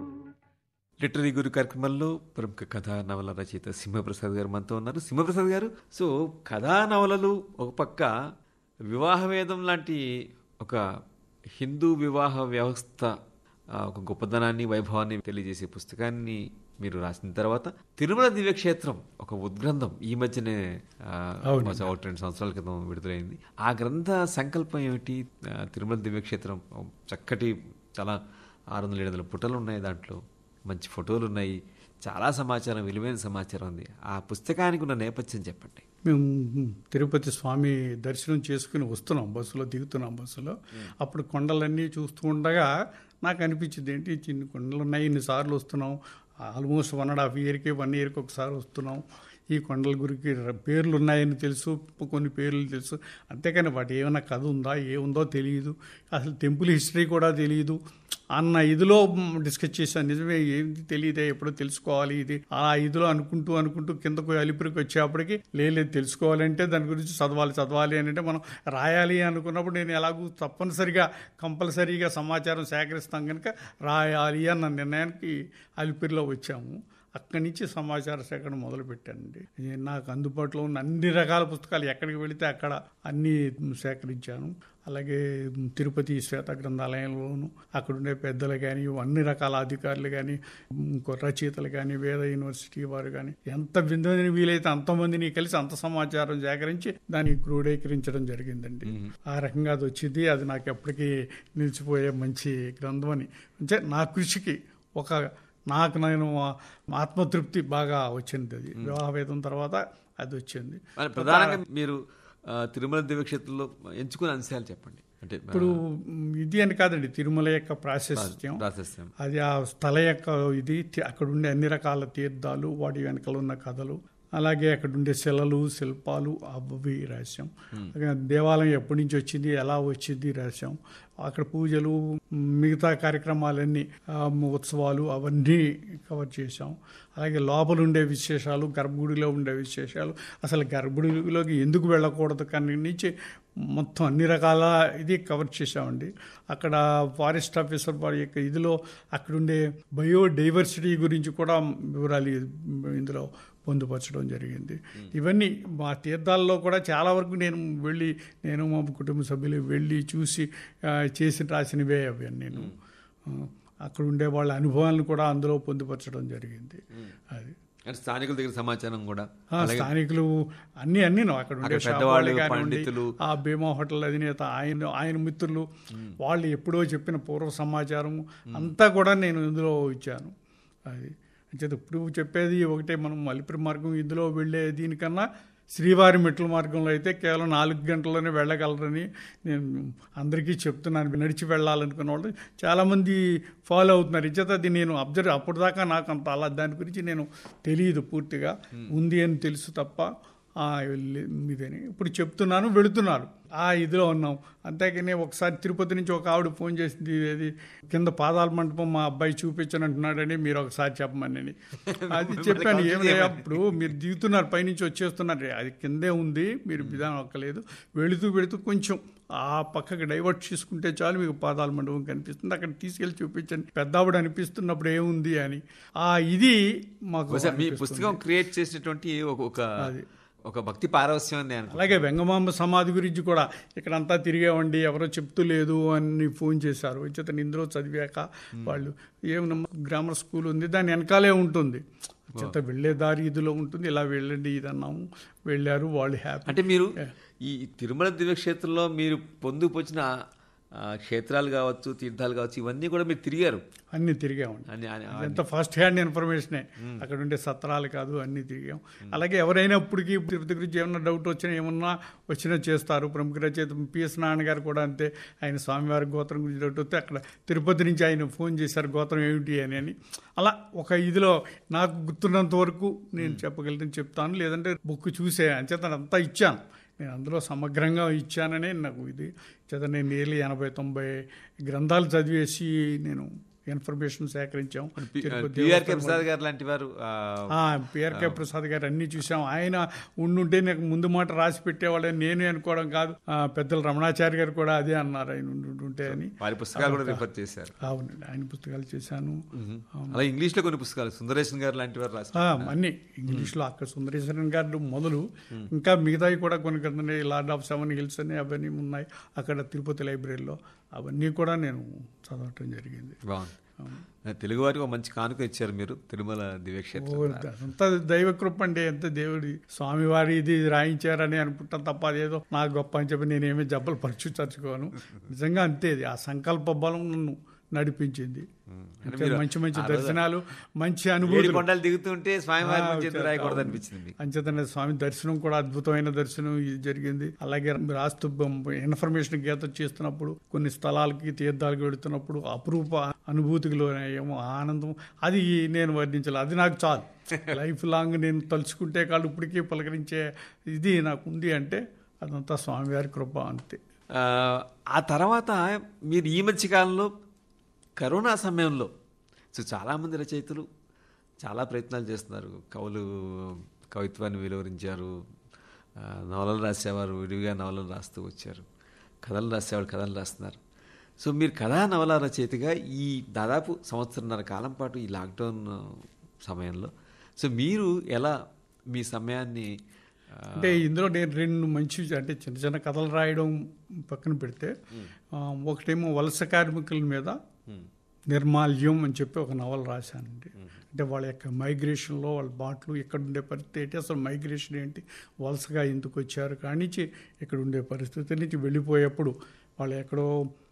[SPEAKER 1] లిటరీ గురు కార్యక్రమంలో ప్రముఖ కథా నవల రచయిత సింహప్రసాద్ గారు మనతో ఉన్నారు సింహప్రసాద్ గారు సో కథా నవలలు ఒక పక్క వివాహ వేదం లాంటి ఒక హిందూ వివాహ వ్యవస్థ ఆ, ఒక గొప్పదనాన్ని వైభవాన్ని తెలియజేసే పుస్తకాన్ని మీరు రాసిన తర్వాత తిరుమల దివ్యక్షేత్రం ఒక ఉద్గ్రంథం ఈ మధ్యనే ఆ, బహుశా ఒకటి రెండు సంవత్సరాల క్రితం విడుదలైంది ఆ గ్రంథ సంకల్పం ఏమిటి ఆ, తిరుమల దివ్యక్షేత్రం చక్కటి చాలా ఆరు వందల ఏడు వందల పుటలు ఉన్నాయి దాంట్లో మంచి ఫోటోలు ఉన్నాయి చాలా సమాచారం విలువైన సమాచారం ఉంది ఆ పుస్తకానికి ఉన్న నేపథ్యం చెప్పండి
[SPEAKER 2] మేము తిరుపతి స్వామి దర్శనం చేసుకుని వస్తున్నాం బస్సులో దిగుతున్నాం బస్సులో అప్పుడు కొండలన్నీ చూస్తూ ఉండగా నాకు అనిపించింది ఏంటి చిన్న కొండలు ఉన్నాయి ఇన్నిసార్లు వస్తున్నాం ఆల్మోస్ట్ వన్ అండ్ హాఫ్ ఇయర్కి వన్ ఇయర్కి ఒకసారి వస్తున్నాం ఈ కొండల గురికి ర- పేర్లు ఉన్నాయని తెలుసు కొన్ని పేర్లు తెలుసు అంతేకాని వాటి ఏమైనా కథ ఉందా ఏముందో తెలియదు అసలు టెంపుల్ హిస్టరీ కూడా తెలియదు అన్న ఇదిలో డిస్కస్ చేశాను నిజమే ఏంటి తెలియదే ఎప్పుడో తెలుసుకోవాలి ఇది ఆ ఇదిలో అనుకుంటూ అనుకుంటూ కిందకు అలిపిరికి వచ్చేప్పటికి లేదు తెలుసుకోవాలంటే దాని గురించి చదవాలి చదవాలి అని అంటే మనం రాయాలి అనుకున్నప్పుడు నేను ఎలాగూ తప్పనిసరిగా కంపల్సరీగా సమాచారం సేకరిస్తాం కనుక రాయాలి అన్న నిర్ణయానికి అలిపిరిలో వచ్చాము అక్కడి నుంచి సమాచార సేకరణ మొదలు పెట్టానండి ఇది నాకు అందుబాటులో ఉన్న అన్ని రకాల పుస్తకాలు ఎక్కడికి వెళితే అక్కడ అన్ని సేకరించాను అలాగే తిరుపతి శ్వేత గ్రంథాలయంలోను అక్కడుండే పెద్దలు కానీ అన్ని రకాల అధికారులు కానీ ఇంకో రచయితలు కానీ వేద యూనివర్సిటీ వారు కానీ ఎంత విందని వీలైతే అంతమందిని కలిసి అంత సమాచారం సేకరించి దాన్ని క్రోడీకరించడం జరిగిందండి ఆ రకంగా అది వచ్చింది అది నాకు ఎప్పటికీ నిలిచిపోయే మంచి గ్రంథం అని అంటే నా కృషికి ఒక నాకు నేను ఆత్మతృప్తి బాగా వచ్చింది అది వివాహ వేదం తర్వాత అది వచ్చింది
[SPEAKER 1] మరి ప్రధానంగా మీరు ఆ, తిరుమల దివ్యక్షేత్రంలో ఎంచుకున్న అంశాలు చెప్పండి అంటే
[SPEAKER 2] ఇప్పుడు మ్, ఇది అని కాదండి తిరుమల యొక్క ప్రాశస్త్యం
[SPEAKER 1] ప్రాశస్త్యం
[SPEAKER 2] అది ఆ స్థల యొక్క ఇది తి- అక్కడ ఉండే అన్ని రకాల తీర్థాలు వాటి వెనకాల ఉన్న కథలు అలాగే అక్కడ ఉండే శిలలు శిల్పాలు అవి రాశాం అలాగే దేవాలయం ఎప్పటి నుంచి వచ్చింది ఎలా వచ్చింది రాశాం అక్కడ పూజలు మిగతా కార్యక్రమాలన్నీ ఆ, ఉత్సవాలు అవన్నీ కవర్ చేశాం అలాగే లోపల ఉండే విశేషాలు గర్భగుడిలో ఉండే విశేషాలు అసలు గర్భగుడిలోకి ఎందుకు వెళ్ళకూడదు కానీ నుంచి మొత్తం అన్ని రకాల ఇది కవర్ చేశామండి అక్కడ ఫారెస్ట్ ఆఫీసర్ వారి యొక్క ఇదిలో అక్కడుండే బయోడైవర్సిటీ గురించి కూడా వివరాలు ఇందులో పొందుపరచడం జరిగింది ఇవన్నీ మా తీర్థాల్లో కూడా చాలా వరకు నేను వెళ్ళి నేను మా కుటుంబ సభ్యులు వెళ్ళి చూసి ఆ, చేసి రాసినవే అవి నేను ఆ, అక్కడ ఉండే వాళ్ళ అనుభవాలను కూడా అందులో పొందుపరచడం జరిగింది అది
[SPEAKER 1] అంటే స్థానికుల దగ్గర సమాచారం కూడా
[SPEAKER 2] ఆ, స్థానికులు అన్ని అన్ని అక్కడ ఉండే
[SPEAKER 1] అక్కడ
[SPEAKER 2] షాప్
[SPEAKER 1] పెద్దవాళ్ళు,
[SPEAKER 2] వాళ్ళు కానివ్వండి,
[SPEAKER 1] పండితులు.
[SPEAKER 2] ఆ భీమా హోటల్ అధినేత ఆయన ఆయన మిత్రులు వాళ్ళు ఎప్పుడో చెప్పిన పూర్వ సమాచారం అంతా కూడా నేను ఇందులో ఇచ్చాను అది అంచేత ఇప్పుడు చెప్పేది ఒకటే మనం మలిపిరి మార్గం ఇందులో వెళ్ళే దీనికన్నా శ్రీవారి మెట్ల మార్గంలో అయితే కేవలం నాలుగు గంటల్లోనే వెళ్ళగలరని నేను అందరికీ చెప్తున్నాను నడిచి వెళ్ళాలనుకున్న వాళ్ళు చాలామంది ఫాలో అవుతున్నారు ఇచ్చేత అది నేను అబ్జర్వ్ అప్పటిదాకా నాకు అంత అలా దాని గురించి నేను తెలియదు పూర్తిగా ఉంది అని తెలుసు తప్ప ఆ, వెళ్ళి- ఇదని ఇప్పుడు చెప్తున్నాను వెళుతున్నారు ఆ ఇదిలో ఉన్నాం అంతేకాని ఒకసారి తిరుపతి నుంచి ఒక ఆవిడ ఫోన్ చేసింది ఇది కింద పాదాల మంటపం మా అబ్బాయి చూపించని అంటున్నాడని మీరు ఒకసారి చెప్పమని అది చెప్పాను ఏం లేదు అప్పుడు మీరు దిగుతున్నారు పైనుంచి వచ్చేస్తున్నారు అది కిందే ఉంది మీరు విధానం ఒక్కలేదు వెళుతూ వెళుతూ కొంచెం ఆ పక్కకి డైవర్ట్ చేసుకుంటే చాలు మీకు పాదాల మండపం కనిపిస్తుంది అక్కడ తీసుకెళ్లి చూపించండి పెద్దావిడ అనిపిస్తున్నప్పుడు ఏముంది అని ఆ ఇది మాకు
[SPEAKER 1] బహుశా మీ
[SPEAKER 2] అనిపిస్తుంది.
[SPEAKER 1] పుస్తకం క్రియేట్ చేసినటువంటి ఒక ఒక
[SPEAKER 2] అది.
[SPEAKER 1] ఒక భక్తి పారవస్యం అని నేను
[SPEAKER 2] అలాగే వెంగమాంబ సమాధి గురించి కూడా ఇక్కడంతా తిరిగామండి ఎవరో చెప్తూ లేదు అని ఫోన్ చేశారు ఇతను ఇందులో చదివాక వాళ్ళు ఏమన్నా గ్రామర్ స్కూల్ ఉంది దాని వెనకాలే ఉంటుంది చేత వెళ్ళే దారి ఇదిలో ఉంటుంది ఇలా వెళ్ళండి ఇది అన్నాము వెళ్ళారు వాళ్ళు హ్యాపీ
[SPEAKER 1] అంటే మీరు ఈ తిరుమల దివ్యక్షేత్రంలో మీరు పొందుకొచ్చిన ఆ, క్షేత్రాలు కావచ్చు తీర్థాలు కావచ్చు ఇవన్నీ కూడా మీరు తిరిగారు
[SPEAKER 2] అన్ని తిరిగామండి
[SPEAKER 1] అని అని-
[SPEAKER 2] ఎంత ఫస్ట్ హ్యాండ్ ఇన్ఫర్మేషనే అక్కడ ఉండే సత్రాలు కాదు అన్ని తిరిగాం అలాగే ఎవరైనా ఇప్పటికీ తిరుపతి గురించి ఏమన్నా డౌట్ వచ్చినా ఏమన్నా వచ్చినా చేస్తారు ప్రముఖ రచయిత పిఎస్ నారాయణ గారు కూడా అంతే ఆయన స్వామివారి గోత్రం గురించి డౌట్ వస్తే అక్కడ తిరుపతి నుంచి ఆయన ఫోన్ చేశారు గోత్రం ఏమిటి అని అని అలా ఒక ఇదిలో నాకు గుర్తున్నంత వరకు నేను చెప్పగలిగితే చెప్తాను లేదంటే బుక్ చూసే అంచేత అంతా ఇచ్చాను నేను అందులో సమగ్రంగా ఇచ్చాననే నాకు ఇది చేత నేను నియర్లీ ఎనభై తొంభై గ్రంథాలు చదివేసి నేను ఇన్ఫర్మేషన్ సేకరించాం తిరుపతి
[SPEAKER 1] పిఆర్కే ప్రసాద్ గారు లాంటి వారు ఆ,
[SPEAKER 2] పిఆర్కే ప్రసాద్ గారు అన్ని చూసాం ఆయన ఉండుంటే నాకు ముందు మాట రాసి పెట్టేవాళ్ళని నేనే అనుకోవడం కాదు ఆ, పెద్దలు రమణాచారి గారు కూడా అదే అన్నారు ఆయన ఉండుంటే అని
[SPEAKER 1] వారి పుస్తకాలు కూడా రిఫర్ చేశారు
[SPEAKER 2] అవునండి ఆయన పుస్తకాలు చేశాను
[SPEAKER 1] అలా ఇంగ్లీష్ లో కొన్ని పుస్తకాలు సుందరేశన్ గారు లాంటి వారు రాశారు
[SPEAKER 2] ఆ, అన్ని ఇంగ్లీష్లో అక్కడ సుందరేశ్వరన్ గారు మొదలు ఇంకా మిగతావి కూడా కొన్ని కొన్ని లార్డ్ ఆఫ్ సెవెన్ హిల్స్ అని అవన్నీ ఉన్నాయి అక్కడ తిరుపతి లైబ్రరీలో అవన్నీ కూడా నేను చదవటం జరిగింది
[SPEAKER 1] బాగుంది తెలుగు వారికి ఒక మంచి కానుక ఇచ్చారు మీరు తిరుమల దివ్యక్షేత్రం
[SPEAKER 2] ఓ, అంత దైవ కృప అండి ఎంత దేవుడి స్వామివారి ఇది రాయించారని అనుకుంటాను తప్ప అదేదో నా గొప్ప అని చెప్పి నేనేమీ జబ్బలు పరుచు చచ్చుకోను నిజంగా అంతే ఇది ఆ సంకల్ప బలం నన్ను నడిపించింది అంతే మంచి మంచి దర్శనాలు మంచి
[SPEAKER 1] ఏడు
[SPEAKER 2] అనుభూతులు
[SPEAKER 1] కొండలు దిగుతుంటే స్వామివారి
[SPEAKER 2] ఆ,
[SPEAKER 1] గురించి ఎందుకు రాయకూడదు
[SPEAKER 2] అవును.
[SPEAKER 1] అనిపించింది మీకు
[SPEAKER 2] అంచేతనే స్వామి దర్శనం కూడా అద్భుతమైన దర్శనం ఇది జరిగింది అలాగే రాస్తూ ఇన్ఫర్మేషన్ గీత చేస్తున్నప్పుడు కొన్ని స్థలాలకి తీర్థాలకు వెళుతున్నప్పుడు అపురూప అనుభూతికి లోనేమో ఆనందం అది నేను వర్ణించాలి అది నాకు చాలు లైఫ్ లాంగ్ నేను తలుచుకుంటే కాళ్ళు ఇప్పటికీ పలకరించే ఇది నాకు ఉంది అంటే అదంతా స్వామివారి కృప అంతే
[SPEAKER 1] ఆ, ఆ తర్వాత మీరు ఈ మధ్య కాలంలో కరోనా సమయంలో సో చాలామంది రచయితలు చాలా ప్రయత్నాలు చేస్తున్నారు కవులు కవిత్వాన్ని వెలువరించారు ఆ, నవలలు రాసేవారు విడివిగా నవలలు రాస్తూ వచ్చారు కథలు రాసేవారు కథలు రాస్తున్నారు సో మీరు కథా నవల రచయితగా ఈ దాదాపు సంవత్సరంన్నర కాలం పాటు ఈ లాక్డౌన్ సమయంలో సో మీరు ఎలా మీ సమయాన్ని ఆ,
[SPEAKER 2] అంటే ఇందులో నేను రెండు మంచి అంటే చిన్న చిన్న కథలు రాయడం పక్కన పెడితే ఆ, ఒకటేమో వలస కార్మికుల మీద నిర్మాల్యం అని చెప్పి ఒక నవల రాశానండి అంటే వాళ్ళ యొక్క మైగ్రేషన్లో వాళ్ళ బాట్లు ఇక్కడ ఉండే పరిస్థితి ఏంటి అసలు మైగ్రేషన్ ఏంటి వలసగా ఎందుకు వచ్చారు కానించి ఇక్కడ ఉండే పరిస్థితి నుంచి వెళ్ళిపోయేప్పుడు వాళ్ళు ఎక్కడో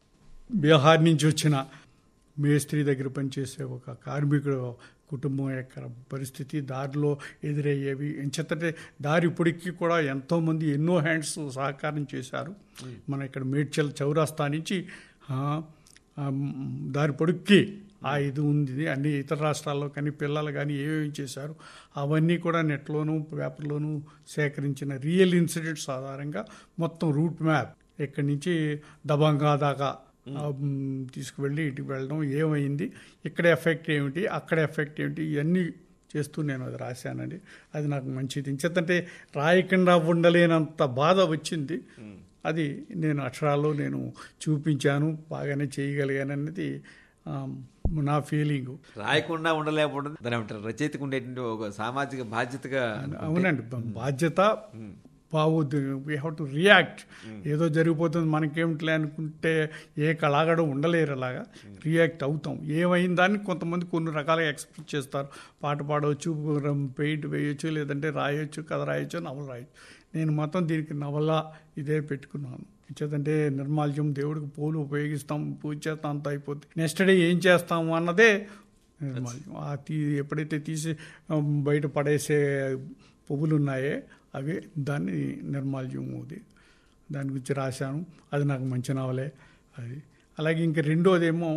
[SPEAKER 2] బీహార్ నుంచి వచ్చిన మేస్త్రి దగ్గర పనిచేసే ఒక కార్మికుడు కుటుంబం యొక్క పరిస్థితి దారిలో ఎదురయ్యేవి ఎంచేతంటే దారి ఇప్పటికీ కూడా ఎంతోమంది ఎన్నో హ్యాండ్స్ సహకారం చేశారు మన ఇక్కడ మేడ్చల్ చౌరాస్తా నుంచి ఆ, ఆ, దారి పొడుక్కి ఆ ఇది ఉంది అన్ని ఇతర రాష్ట్రాల్లో కానీ పిల్లలు కానీ ఏమేమి చేశారు అవన్నీ కూడా నెట్లోనూ పేపర్లోనూ సేకరించిన రియల్ ఇన్సిడెంట్స్ ఆధారంగా మొత్తం రూట్ మ్యాప్ ఇక్కడి నుంచి దబంగా దాకా ఆ, మ్, తీసుకువెళ్ళి ఇటుకు వెళ్ళడం ఏమైంది ఇక్కడ ఎఫెక్ట్ ఏమిటి అక్కడ ఎఫెక్ట్ ఏమిటి ఇవన్నీ చేస్తూ నేను అది రాశానండి అది నాకు మంచిది ఇంచేతంటే రాయకుండా ఉండలేనంత బాధ వచ్చింది అది నేను అక్షరాల్లో నేను చూపించాను బాగానే చేయగలిగాను అనేది ఆ, నా ఫీలింగు
[SPEAKER 1] రాయకుండా ఉండలేకపోవడం దాని ఏమంటారు రచయితకు ఉండేటువంటి ఒక సామాజిక బాధ్యతగా
[SPEAKER 2] అవునండి బ- బాధ్యత బావద్దు వీ హ్యావ్ టు రియాక్ట్ ఏదో జరిగిపోతుంది మనకేమిటిలే అనుకుంటే ఏ కళాగడం ఉండలేరు అలాగా రియాక్ట్ అవుతాం ఏమైంది దాన్ని కొంతమంది కొన్ని రకాలుగా ఎక్స్ప్రెస్ చేస్తారు పాట పాడవచ్చు పెయింట్ వేయొచ్చు లేదంటే రాయొచ్చు కథ రాయొచ్చు నవల రాయొచ్చు నేను మాత్రం దీనికి నవల ఇదే పెట్టుకున్నాను ఇచ్చేదంటే నిర్మాల్యం దేవుడికి పూలు ఉపయోగిస్తాం పూజ చేస్తాం అంత అయిపోద్ది నెక్స్ట్ డే ఏం చేస్తాము అన్నదే నిర్మాల్యం ఆ తీ ఎప్పుడైతే తీసి ఆ, బయట పడేసే పువ్వులు ఉన్నాయే అవి దాన్ని నిర్మాల్యం అది దాని గురించి రాశాను అది నాకు మంచి నవలే అది అలాగే ఇంక రెండోదేమో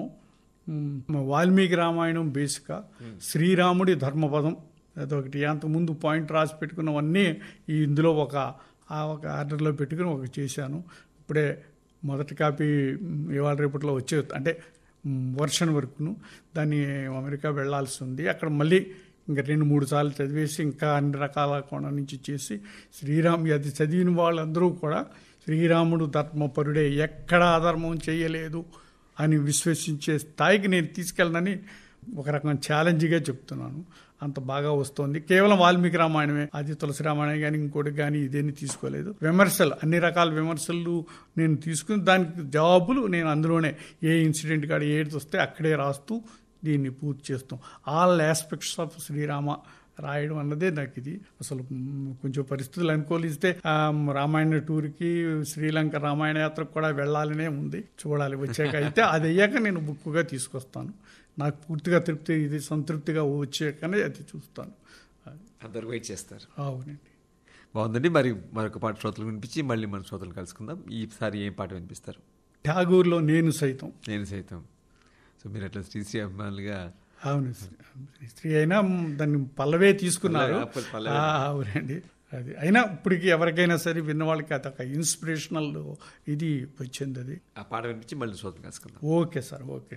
[SPEAKER 2] మ్, వాల్మీకి రామాయణం బేసిక శ్రీరాముడి ధర్మపదం అదొకటి అంతకుముందు పాయింట్ రాసి పెట్టుకున్నవన్నీ ఈ ఇందులో ఒక ఆ ఒక ఆర్డర్లో పెట్టుకుని ఒక చేశాను ఇప్పుడే మొదటి కాపీ మ్, ఇవాళ రేపట్లో వచ్చే అంటే వర్షన్ వరకును దాన్ని అమెరికా వెళ్ళాల్సి ఉంది అక్కడ మళ్ళీ ఇంకా రెండు మూడు సార్లు చదివేసి ఇంకా అన్ని రకాల కోణం నుంచి చేసి శ్రీరామ్ అది చదివిన వాళ్ళందరూ కూడా శ్రీరాముడు ధర్మపరుడే ఎక్కడ అధర్మం చేయలేదు అని విశ్వసించే స్థాయికి నేను తీసుకెళ్ళనని ఒక రకం ఛాలెంజ్గా చెప్తున్నాను అంత బాగా వస్తుంది కేవలం వాల్మీకి రామాయణమే అది తులసి రామాయణం కానీ ఇంకోటి కానీ ఇదేని తీసుకోలేదు విమర్శలు అన్ని రకాల విమర్శలు నేను తీసుకుని దానికి జవాబులు నేను అందులోనే ఏ ఇన్సిడెంట్ కాడ ఏది వస్తే అక్కడే రాస్తూ దీన్ని పూర్తి చేస్తాం ఆల్ ఆస్పెక్ట్స్ ఆఫ్ శ్రీరామ రాయడం అన్నదే నాకు ఇది అసలు మ్, కొంచెం పరిస్థితులు అనుకూలిస్తే ఆ, రామాయణ టూర్కి శ్రీలంక రామాయణ యాత్రకు కూడా వెళ్ళాలనే ఉంది చూడాలి వచ్చాక అయితే అది అయ్యాక నేను బుక్గా తీసుకొస్తాను నాకు పూర్తిగా తృప్తి ఇది సంతృప్తిగా వచ్చాకనే అది చూస్తాను
[SPEAKER 1] అందరు వెయిట్ చేస్తారు
[SPEAKER 2] అవునండి
[SPEAKER 1] బాగుందండి మరి మరొక పాట శ్రోతలు వినిపించి మళ్ళీ మన శ్రోతలు కలుసుకుందాం ఈసారి ఏం పాట వినిపిస్తారు
[SPEAKER 2] ఠాగూర్లో నేను సైతం
[SPEAKER 1] నేను సైతం సో మీరు అట్లా శ్రీశ్రీ అభిమానులుగా
[SPEAKER 2] అవును స్త్రీ అయినా దాన్ని పల్లవే తీసుకున్నారు
[SPEAKER 1] పల్లవి, పల్లవి.
[SPEAKER 2] ఆ, అవునండి అది అయినా ఇప్పటికి ఎవరికైనా సరే విన్న వాళ్ళకి అదొక ఇన్స్పిరేషనల్ ఇది వచ్చింది అది
[SPEAKER 1] ఆ పాట వినిపించి మళ్ళీ శ్రోతలు కలుసుకుందాం
[SPEAKER 2] ఓకే సార్ ఓకే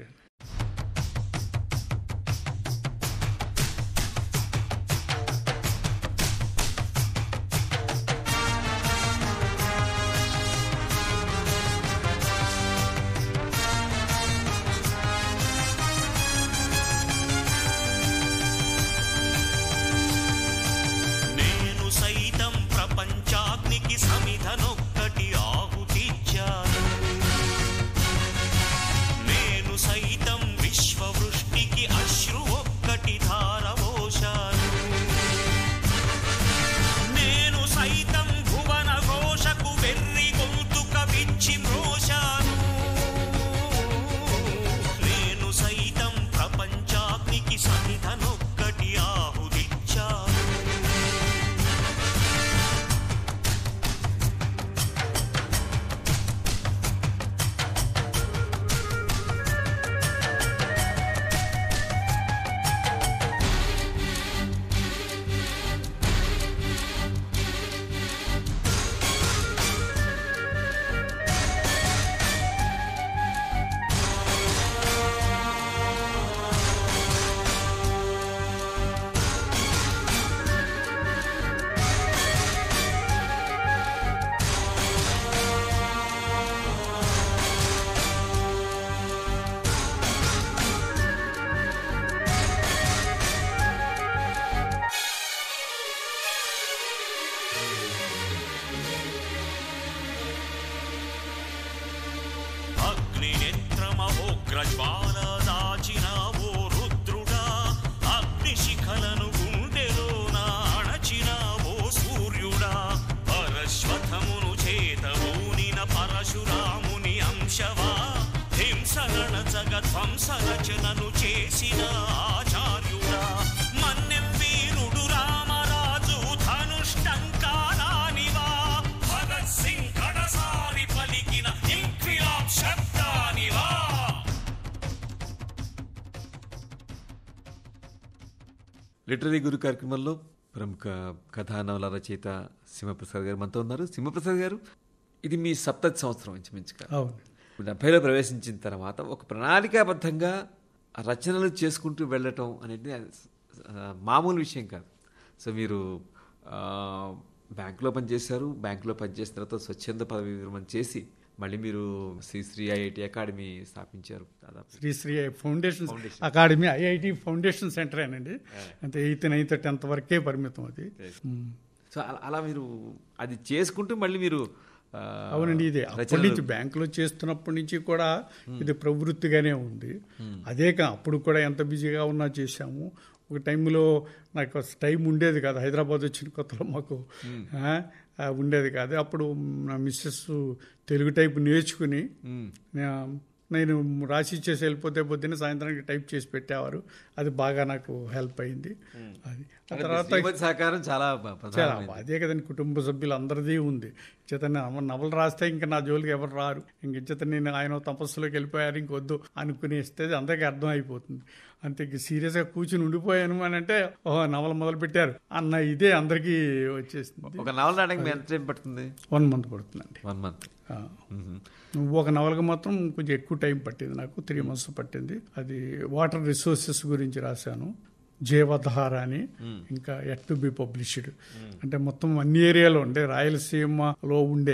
[SPEAKER 6] నేను సైతం ప్రపంచాగ్నికి సమిధనొక్కటి ఆహుతిచ్చాను నేను సైతం విశ్వవృష్టికి అశ్రు ఒక్కటి ధారవోశాను నేను సైతం భువన ఘోషకు వెర్రి గొంతుక విచ్చి మ్రోశాను నేను సైతం ప్రపంచాగ్నికి సమిధనొక్కటి ఆహుతిచ్చాను అగ్నినేత్రమహోగ్రజ్వాల దాచినావో రుద్రుడా అగ్నిశిఖలను గుండెలోన అణచినావో సూర్యుడా పరశ్వథమును చేతవూనిన పరశురాముని అంశవా హింసగణ జగధ్వంస రచనను చేసిన ఆచార్యుడా మన్నెం వీరుడు రామరాజు ధనుష్టంకారానివా భగత్ సింగ్ కడసారి పలికిన ఇంక్విలాబ్ శబ్దానివా
[SPEAKER 1] లిటరీ గురు కార్యక్రమంలో ప్రముఖ కథా నవల రచయిత సింహప్రసాద్ గారు మనతో ఉన్నారు సింహప్రసాద్ గారు ఇది మీ సప్తతి సంవత్సరం ఇంచుమించుగా
[SPEAKER 2] అవును
[SPEAKER 1] ఇప్పుడు డెబ్బైలో ప్రవేశించిన తర్వాత ఒక ప్రణాళికాబద్ధంగా రచనలు చేసుకుంటూ వెళ్ళటం అనేది ఆ, మామూలు విషయం కాదు సో మీరు ఆ, బ్యాంకులో పనిచేశారు బ్యాంకులో పనిచేసిన తర్వాత స్వచ్ఛంద పదవి విరమణ చేసి మళ్ళీ మీరు శ్రీశ్రీ ఐఐటి అకాడమీ స్థాపించారు దాదాపు
[SPEAKER 2] Sri Sri foundation academy IIT foundation centre అండి అంతే ఎయిత్ నైన్త్ టెన్త్ వరకే పరిమితం అది మ్.
[SPEAKER 1] సో అలా అలా మీరు అది చేసుకుంటూ మళ్ళీ మీరు ఆ,
[SPEAKER 2] అవునండి ఇది అప్పటి
[SPEAKER 1] రచనలు-
[SPEAKER 2] నుంచి బ్యాంకులో చేస్తున్నప్పటి నుంచి కూడా ఇది ప్రవృత్తిగానే ఉంది అదే కా అప్పుడు కూడా ఎంత బిజీగా ఉన్నా చేశాము ఒక టైంలో నాకు అసలు టైం ఉండేది కాదు హైదరాబాద్ వచ్చిన కొత్తలో మాకు ఆ, ఆ, ఉండేది కాదు అప్పుడు నా మిస్సెస్ తెలుగు టైప్ నేర్చుకుని
[SPEAKER 1] మ్.
[SPEAKER 2] నా- నేను రాసి ఇచ్చేసి వెళ్ళిపోతే పొద్దున్న సాయంత్రానికి టైప్ చేసి పెట్టేవారు అది బాగా నాకు హెల్ప్ అయింది అది ఆ
[SPEAKER 1] అంటే
[SPEAKER 2] తర్వాత
[SPEAKER 1] శ్రీమతి సహకారం చాలా బ-
[SPEAKER 2] చాలా
[SPEAKER 1] ప్రధానమైనది.
[SPEAKER 2] అదే కదండి కుటుంబ సభ్యులు అందరిది ఉంది చేత నవలు రాస్తే ఇంకా నా జోలికి ఎవరు రారు ఇంక చేత నేను ఆయన తపస్సులోకి వెళ్ళిపోయారు ఇంకొద్దు అనుకునేస్తే అందరికీ అర్థం అయిపోతుంది అంతే ఇంక సీరియస్గా కూర్చుని ఉండిపోయాను అని అంటే ఓహో నవల మొదలు పెట్టారు అన్న ఇదే అందరికీ వచ్చేసింది
[SPEAKER 1] ఒక నవల రాయడానికి మీ ఎంత టైం పడుతుంది
[SPEAKER 2] వన్ మంత్ పడుతుందండి
[SPEAKER 1] వన్ మంత్
[SPEAKER 2] ఆ. నువ్వు ఒక నవలకు మాత్రం కొంచెం ఎక్కువ టైం పట్టింది నాకు త్రీ మంత్స్ పట్టింది అది వాటర్ రిసోర్సెస్ గురించి రాశాను జీవధార అని ఇంకా ఎట్ టు బి పబ్లిష్డ్ అంటే మొత్తం అన్ని ఏరియాలో ఉండే రాయలసీమలో ఉండే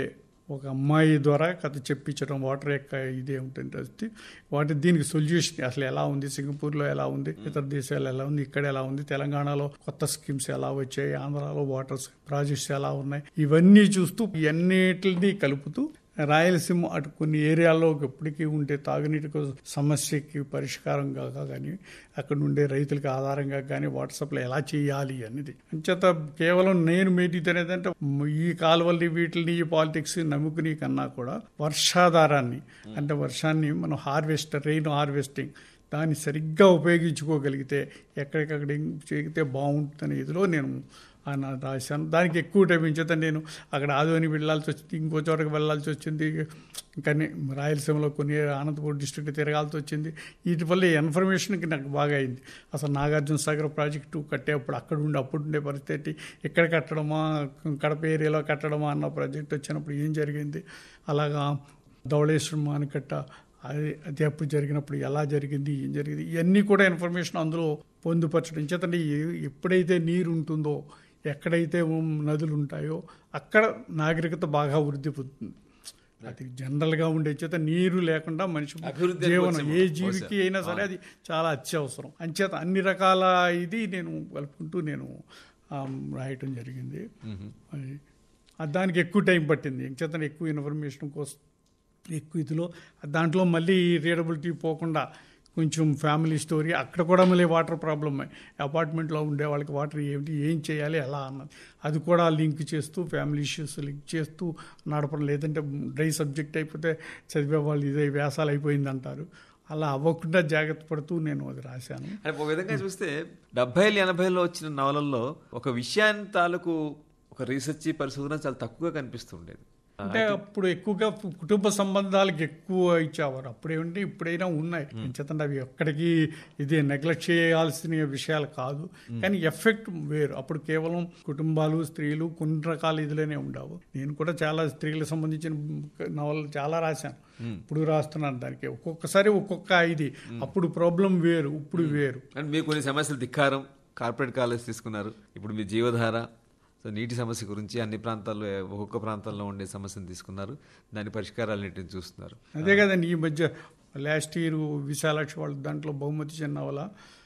[SPEAKER 2] ఒక అమ్మాయి ద్వారా కథ చెప్పించడం వాటర్ యొక్క ఇదే ఉంటుంది అది వాటి దీనికి సొల్యూషన్ అసలు ఎలా ఉంది సింగపూర్లో ఎలా ఉంది ఇతర దేశాలు ఎలా ఉంది ఇక్కడ ఎలా ఉంది తెలంగాణలో కొత్త స్కీమ్స్ ఎలా వచ్చాయి ఆంధ్రాలో వాటర్ ప్రాజెక్ట్స్ ఎలా ఉన్నాయి ఇవన్నీ చూస్తూ ఇవన్నిటిని కలుపుతూ రాయలసీమ అటు కొన్ని ఏరియాల్లో ఎప్పటికీ ఉండే తాగునీటి కోసం సమస్యకి పరిష్కారం కాక కానీ అక్కడ ఉండే రైతులకు ఆధారంగా కానీ వాటర్ సప్లై ఎలా చేయాలి అనేది అంచేత కేవలం నేను మేటి అనేది ఈ కాలువల్ని వీటిని ఈ పాలిటిక్స్ నమ్ముకుని కన్నా కూడా వర్షాధారాన్ని అంటే వర్షాన్ని మనం హార్వెస్ట్ రెయిన్ హార్వెస్టింగ్ దాన్ని సరిగ్గా ఉపయోగించుకోగలిగితే ఎక్కడికక్కడ చేగితే బాగుంటుందనే ఇదిలో నేను ఆయన రాశాను దానికి ఎక్కువ టైం ఇచ్చేత నేను అక్కడ ఆదోని వెళ్ళాల్సి వచ్చింది ఇంకో చోటకి వెళ్ళాల్సి వచ్చింది కానీ రాయలసీమలో కొన్ని అనంతపురం డిస్ట్రిక్ట్ తిరగాల్సి వచ్చింది వీటి వల్ల ఈ ఇన్ఫర్మేషన్కి నాకు బాగా అయింది అసలు నాగార్జున సాగర్ ప్రాజెక్టు కట్టేప్పుడు అక్కడ ఉండి అప్పుడు ఉండే పరిస్థితి ఎక్కడ కట్టడమా కడప ఏరియాలో కట్టడమా అన్న ప్రాజెక్ట్ వచ్చినప్పుడు ఏం జరిగింది అలాగా ధవళేశ్వరం మానకట్ట అది అది అప్పుడు జరిగినప్పుడు ఎలా జరిగింది ఏం జరిగింది ఇవన్నీ కూడా ఇన్ఫర్మేషన్ అందులో పొందుపరచడం చేతండి ఎప్పుడైతే నీరు ఉంటుందో ఎక్కడైతే ఉమ్ నదులు ఉంటాయో అక్కడ నాగరికత బాగా వృద్ధి పొందుతుంది అది జనరల్గా ఉండే చేత నీరు లేకుండా మనిషి
[SPEAKER 1] అభివృద్ధి
[SPEAKER 2] జీవనం
[SPEAKER 1] అనుకోవచ్చేమో.
[SPEAKER 2] ఏ జీవికి అయినా సరే అది చాలా అత్యవసరం అంచేత అన్ని రకాల ఇది నేను కలుపుకుంటూ నేను ఆ, రాయటం జరిగింది అది ఆ దానికి ఎక్కువ టైం పట్టింది చేత ఎక్కువ ఇన్ఫర్మేషన్ కోసం ఎక్కువ ఇదిలో దాంట్లో మళ్ళీ రీడబిలిటీ పోకుండా కొంచెం ఫ్యామిలీ స్టోరీ అక్కడ కూడా మళ్ళీ వాటర్ ప్రాబ్లమ్ అపార్ట్మెంట్లో ఉండే వాళ్ళకి వాటర్ ఏమిటి ఏం చేయాలి ఎలా అన్నది అది కూడా లింక్ చేస్తూ ఫ్యామిలీ ఇష్యూస్ లింక్ చేస్తూ నడపడం లేదంటే డ్రై సబ్జెక్ట్ అయిపోతే చదివే వాళ్ళు ఇదే వ్యాసాలు అయిపోయింది అంటారు అలా అవ్వకుండా జాగ్రత్త పడుతూ నేను అది రాశాను
[SPEAKER 1] అంటే ఒక విధంగా చూస్తే డెబ్బైలు ఎనభైలో వచ్చిన నవలల్లో ఒక విషయాన్ని తాలూకు ఒక రీసెర్చ్ పరిశోధన చాలా తక్కువగా కనిపిస్తుండేది
[SPEAKER 2] అంటే అప్పుడు ఎక్కువగా కుటుంబ సంబంధాలకు ఎక్కువ ఇచ్చేవారు అప్పుడేమంటే ఇప్పుడైనా ఉన్నాయి ఎంచేతంటే అవి ఎక్కడికి ఇది నెగ్లెక్ట్ చేయాల్సిన విషయాలు కాదు కానీ ఎఫెక్ట్ వేరు అప్పుడు కేవలం కుటుంబాలు స్త్రీలు కొన్ని రకాల ఇదిలోనే ఉండవు నేను కూడా చాలా స్త్రీలకు సంబంధించిన నవలలు చాలా రాశాను ఇప్పుడు రాస్తున్నాను దానికి ఒక్కొక్కసారి ఒక్కొక్క ఇది అప్పుడు ప్రాబ్లం వేరు ఇప్పుడు వేరు
[SPEAKER 1] అండ్ మీరు కొన్ని సమస్యలు ధిక్కారం కార్పొరేట్ కాలేజ్ తీసుకున్నారు ఇప్పుడు మీ జీవధార సో నీటి సమస్య గురించి అన్ని ప్రాంతాల్లో ఒక్కొక్క ప్రాంతాల్లో ఉండే సమస్యను తీసుకున్నారు దాని పరిష్కారాలన్నింటిని చూస్తున్నారు
[SPEAKER 2] అదే కదండి ఈ మధ్య లాస్ట్ ఇయర్ విశాలాక్షి వాళ్ళ దాంట్లో బహుమతి చిన్న వల్ల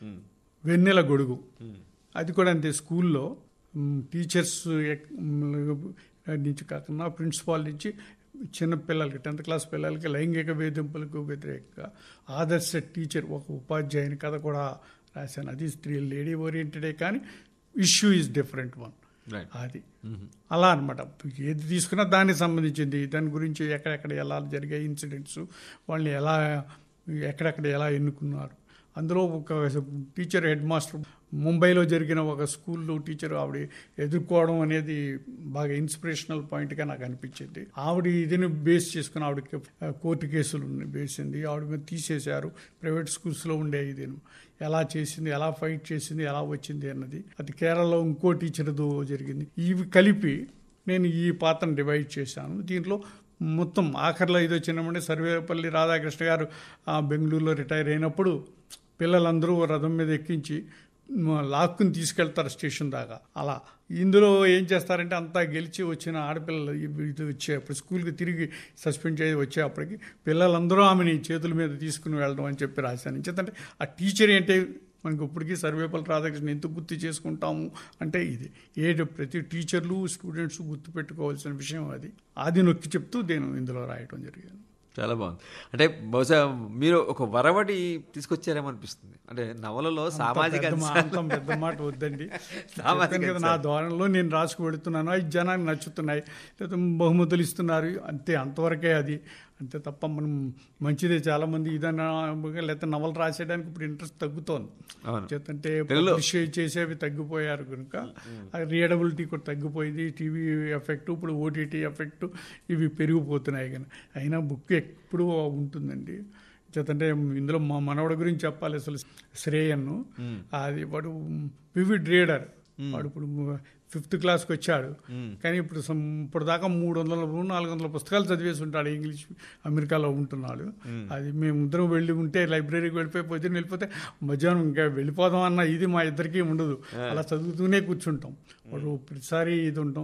[SPEAKER 2] వెన్నెల గొడుగు అది కూడా అంతే స్కూల్లో మ్, టీచర్స్ ఎక్- మ్, నుంచి కాకుండా ప్రిన్సిపాల్ నుంచి చిన్న పిల్లలకి టెన్త్ క్లాస్ పిల్లలకి లైంగిక వేధింపులకు వ్యతిరేకంగా ఆదర్శ టీచర్ ఒక ఉపాధ్యాయుని కథ కూడా రాశాను అది స్త్రీ లేడీ ఓరియంటెడే కానీ issue is different one
[SPEAKER 1] right
[SPEAKER 2] అది అలా అనమాట ఏది తీసుకున్నా దానికి సంబంధించింది దాని గురించి ఎక్కడెక్కడ ఎలా జరిగే ఇన్సిడెంట్స్ వాళ్ళని ఎలా ఎక్కడెక్కడ ఎలా ఎన్నుకున్నారు అందులో ఒక టీచర్ హెడ్ మాస్టర్ ముంబైలో జరిగిన ఒక స్కూల్లో టీచర్ ఆవిడ ఎదుర్కోవడం అనేది బాగా ఇన్స్పిరేషనల్ పాయింట్గా నాకు అనిపించింది ఆవిడ ఇదిని బేస్ చేసుకుని ఆవిడకి కోర్టు కేసులు వేసింది ఆవిడ మీద తీసేశారు ప్రైవేట్ స్కూల్స్లో ఉండే ఇది ఎలా చేసింది ఎలా ఫైట్ చేసింది ఎలా వచ్చింది అన్నది అది కేరళలో ఇంకో టీచర్తో జరిగింది ఇవి కలిపి నేను ఈ పాత్రను డివైడ్ చేశాను దీంట్లో మొత్తం ఆఖరిలో ఇది వచ్చినామంటే సర్వేపల్లి రాధాకృష్ణ గారు ఆ, బెంగళూరులో రిటైర్ అయినప్పుడు పిల్లలందరూ రథం మీద ఎక్కించి మ, లాక్కుని తీసుకెళ్తారు స్టేషన్ దాకా అలా ఇందులో ఏం చేస్తారంటే అంతా గెలిచి వచ్చిన ఆడపిల్లలు ఇవి- ఇది వచ్చేప్పుడు స్కూల్కి తిరిగి సస్పెండ్ చేసి వచ్చేప్పటికి పిల్లలందరూ ఆమెని చేతుల మీద తీసుకుని వెళ్ళడం అని చెప్పి రాశాను ఎందుకంటే ఆ టీచర్ ఏంటి మనకి ఇప్పటికీ సర్వేపల్లి రాధాకృష్ణ ఎంత గుర్తు చేసుకుంటాము అంటే ఇది ఏ ప్రతి టీచర్లు స్టూడెంట్స్ గుర్తు పెట్టుకోవాల్సిన విషయం అది అది నొక్కి చెప్తూ నేను ఇందులో రాయటం జరిగింది
[SPEAKER 1] చాలా బాగుంది అంటే బహుశా మీరు ఒక వరవడి తీసుకొచ్చారేమో అనిపిస్తుంది అంటే నవలలో సామాజిక
[SPEAKER 2] పెద్ద మా-
[SPEAKER 1] అంశాలు-
[SPEAKER 2] అంత పెద్ద మాట వద్దండి
[SPEAKER 1] సామాజిక
[SPEAKER 2] చెప్పాను కదా నా ధోరణిలో నేను రాసుకు పెడుతున్నాను అవి జనానికి నచ్చుతున్నాయి లేకపోతే బహుమతులు ఇస్తున్నారు అంతే అంతవరకే అది అంతే తప్ప మనం మంచిదే చాలా మంది ఇదన్నా లేకపోతే నవలు రాసేయడానికి ఇప్పుడు ఇంట్రెస్ట్ తగ్గుతోంది
[SPEAKER 1] అవును.
[SPEAKER 2] చేతంటే
[SPEAKER 1] తెలుగులో-
[SPEAKER 2] పబ్లిష్ చేసేవి తగ్గిపోయారు కనుక రీడబిలిటీ కూడా తగ్గిపోయింది టీవీ ఎఫెక్ట్ ఇప్పుడు ఓటీటీ ఎఫెక్ట్ ఇవి పెరిగిపోతున్నాయి కానీ అయినా బుక్ ఎప్పుడు ఉంటుందండి చేతంటే ఇందులో మా మనవడి గురించి చెప్పాలి అసలు శ్రేయన్ను అది వాడు వివిడ్ రీడర్ వాడు ఇప్పుడు ఫిఫ్త్ క్లాస్కి వచ్చాడు కానీ ఇప్పుడు సం- ఇప్పుడు దాకా మూడు వందల నాలుగు వందల పుస్తకాలు చదివేసి ఉంటాడు ఇంగ్లీష్ అమెరికాలో ఉంటున్నాడు అది మేము ఇద్దరం వెళ్ళి ఉంటే లైబ్రరీకి వెళ్ళిపోయి పొద్దున్న వెళ్ళిపోతే మధ్యాహ్నం ఇంకా వెళ్ళిపోదాం అన్న ఇది మా ఇద్దరికీ ఉండదు అలా చదువుతూనే కూర్చుంటాం వాడు ప్రతిసారి ఇది ఉంటాం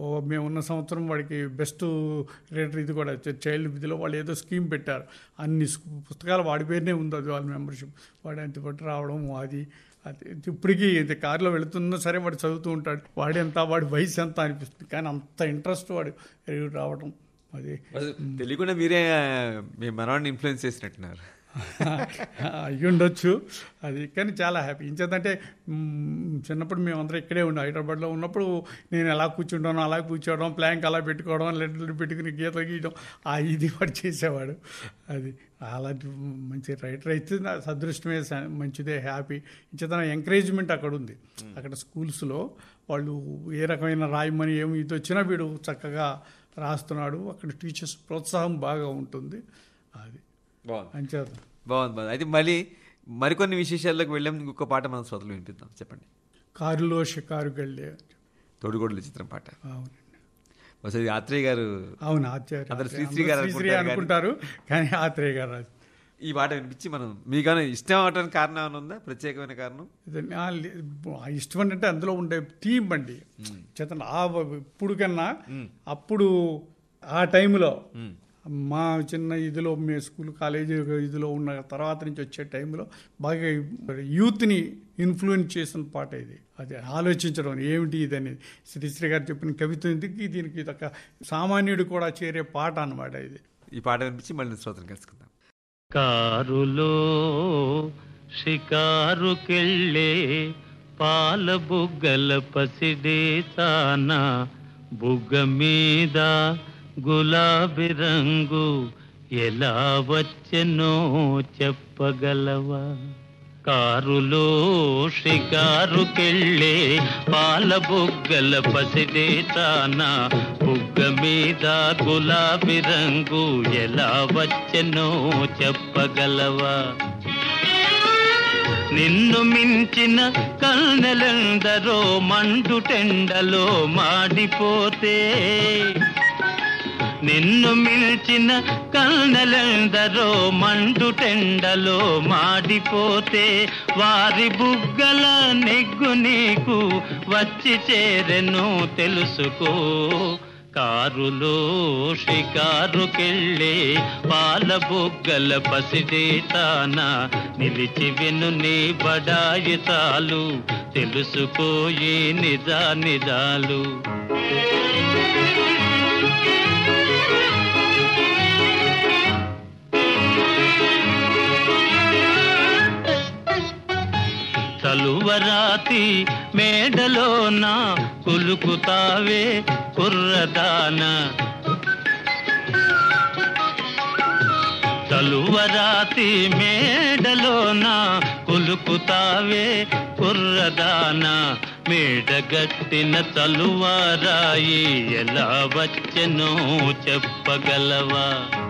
[SPEAKER 2] ఓ మేము ఉన్న సంవత్సరం వాడికి బెస్ట్ రీడర్ ఇది కూడా చైల్డ్ విధిలో వాళ్ళు ఏదో స్కీమ్ పెట్టారు అన్ని స్కూ- పుస్తకాలు వాడి పేరునే ఉంది అది వాళ్ళ మెంబర్షిప్ వాడు అంత బట్టి రావడం అది అది ఇప్పటికీ ఇది కారులో వెళుతున్నా సరే వాడు చదువుతూ ఉంటాడు వాడు ఎంత వాడి వయసు ఎంత అనిపిస్తుంది కానీ అంత ఇంట్రెస్ట్ వాడు రావడం అది
[SPEAKER 1] అసలు తెలియకుండా మీరే మీ మనవాడిని ఇన్ఫ్లుయెన్స్ చేసినట్టున్నారు
[SPEAKER 2] అయ్యి ఉండొచ్చు అది కానీ చాలా హ్యాపీ ఇంచేతంటే మ్, చిన్నప్పుడు మేమందరం ఇక్కడే ఉండే హైదరాబాద్లో ఉన్నప్పుడు నేను ఎలా కూర్చుంటాను అలా కూర్చోవడం ప్లాంక్ అలా పెట్టుకోవడం లెటర్లు పెట్టుకుని గీతలు గీయడం ఆ ఇది వాడు చేసేవాడు అది అలాంటి మంచి రైటర్ అయితే నా అదృష్టమే స- మంచిదే హ్యాపీ ఇంచేతన ఎంకరేజ్మెంట్ అక్కడ ఉంది అక్కడ స్కూల్స్లో వాళ్ళు ఏ రకమైన రాయమని ఏమి ఇది వచ్చినా వీడు చక్కగా రాస్తున్నాడు అక్కడ టీచర్స్ ప్రోత్సాహం బాగా ఉంటుంది అది
[SPEAKER 1] బాగుంది
[SPEAKER 2] అంచేత
[SPEAKER 1] బాగుంది బాగుంది అయితే మళ్ళీ మరికొన్ని విశేషాల్లోకి వెళ్ళాం ఇంకొక పాట మన శ్రోతలు వినిపిద్దాం చెప్పండి
[SPEAKER 2] కారులో షికారు గళ్ళే
[SPEAKER 1] తోడుగోడుల చిత్రం పాట
[SPEAKER 2] అవునండి
[SPEAKER 1] ఒకసారి ఆత్రేయ గారు
[SPEAKER 2] అవును ఆచార్య
[SPEAKER 1] అందరూ
[SPEAKER 2] ఆత్రేయ.
[SPEAKER 1] శ్రీశ్రీ గారు
[SPEAKER 2] అందరూ శ్రీశ్రీ
[SPEAKER 1] అనుకుంటారు
[SPEAKER 2] అనుకుంటారు కానీ ఆత్రేయ గారు రాశారు.
[SPEAKER 1] ఈ పాట వినిపించి మనం మీకన్నా ఇష్టం అవడానికి కారణం ఏమైనా ఉందా ప్రత్యేకమైన కారణం
[SPEAKER 2] ఇది నా లే- ఆ ఇష్టం అంటే అందులో ఉండే థీమ్ అండి చేతన ఆ ఇప్పుడు కన్నా అప్పుడు ఆ టైంలో
[SPEAKER 1] మ్మ్.
[SPEAKER 2] మా చిన్న ఇదిలో మే స్కూల్ కాలేజీ ఇదిలో ఉన్న తర్వాత నుంచి వచ్చే టైంలో బాగా యూత్ని ఇన్ఫ్లుయెన్స్ చేసిన పాట ఇది అది ఆలోచించడం ఏమిటి ఇది అనేది శ్రీశ్రీ గారు చెప్పిన కవిత ఎందుకు దీనికి ఇది ఒక సామాన్యుడు కూడా చేరే పాట అన్నమాట ఇది
[SPEAKER 1] ఈ పాట వినిపించి మళ్ళీ శ్రోతలు కలుసుకుందాం
[SPEAKER 5] కారులో షికారుకెళ్ళే పాల బుగ్గల పసిడేసాన బుగ్గ మీద గులాబీ రంగు ఎలా వచ్చెనో చెప్పగలవా కారులో షికారుకెళ్ళే పాల బుగ్గల పసిడేసాన బుగ్గ మీద గులాబీ రంగు ఎలా వచ్చెనో చెప్పగలవా నిన్ను మించిన కన్నెలందరో మండుటెండలో మాడిపోతే నిన్ను మిల్చిన కన్నెలందరో మండుటెండలో మాడిపోతే వారి బుగ్గల నెగ్గు నీకు వచ్చి చేరెను తెలుసుకో కారులో షికారుకెళ్ళే పాల బుగ్గల పసిడేతాన నిలిచి విను నీ బడాయి చాలు తెలుసుకోయి నిజా నిజాలు చలువరాతి మేడలోన కులుకుతావే కుర్రదాన చలువరాతి మేడలోన కులుకుతావే కుర్రదాన మేడగట్టిన చలువారాయి ఎలా వచ్చెనో చెప్పగలవా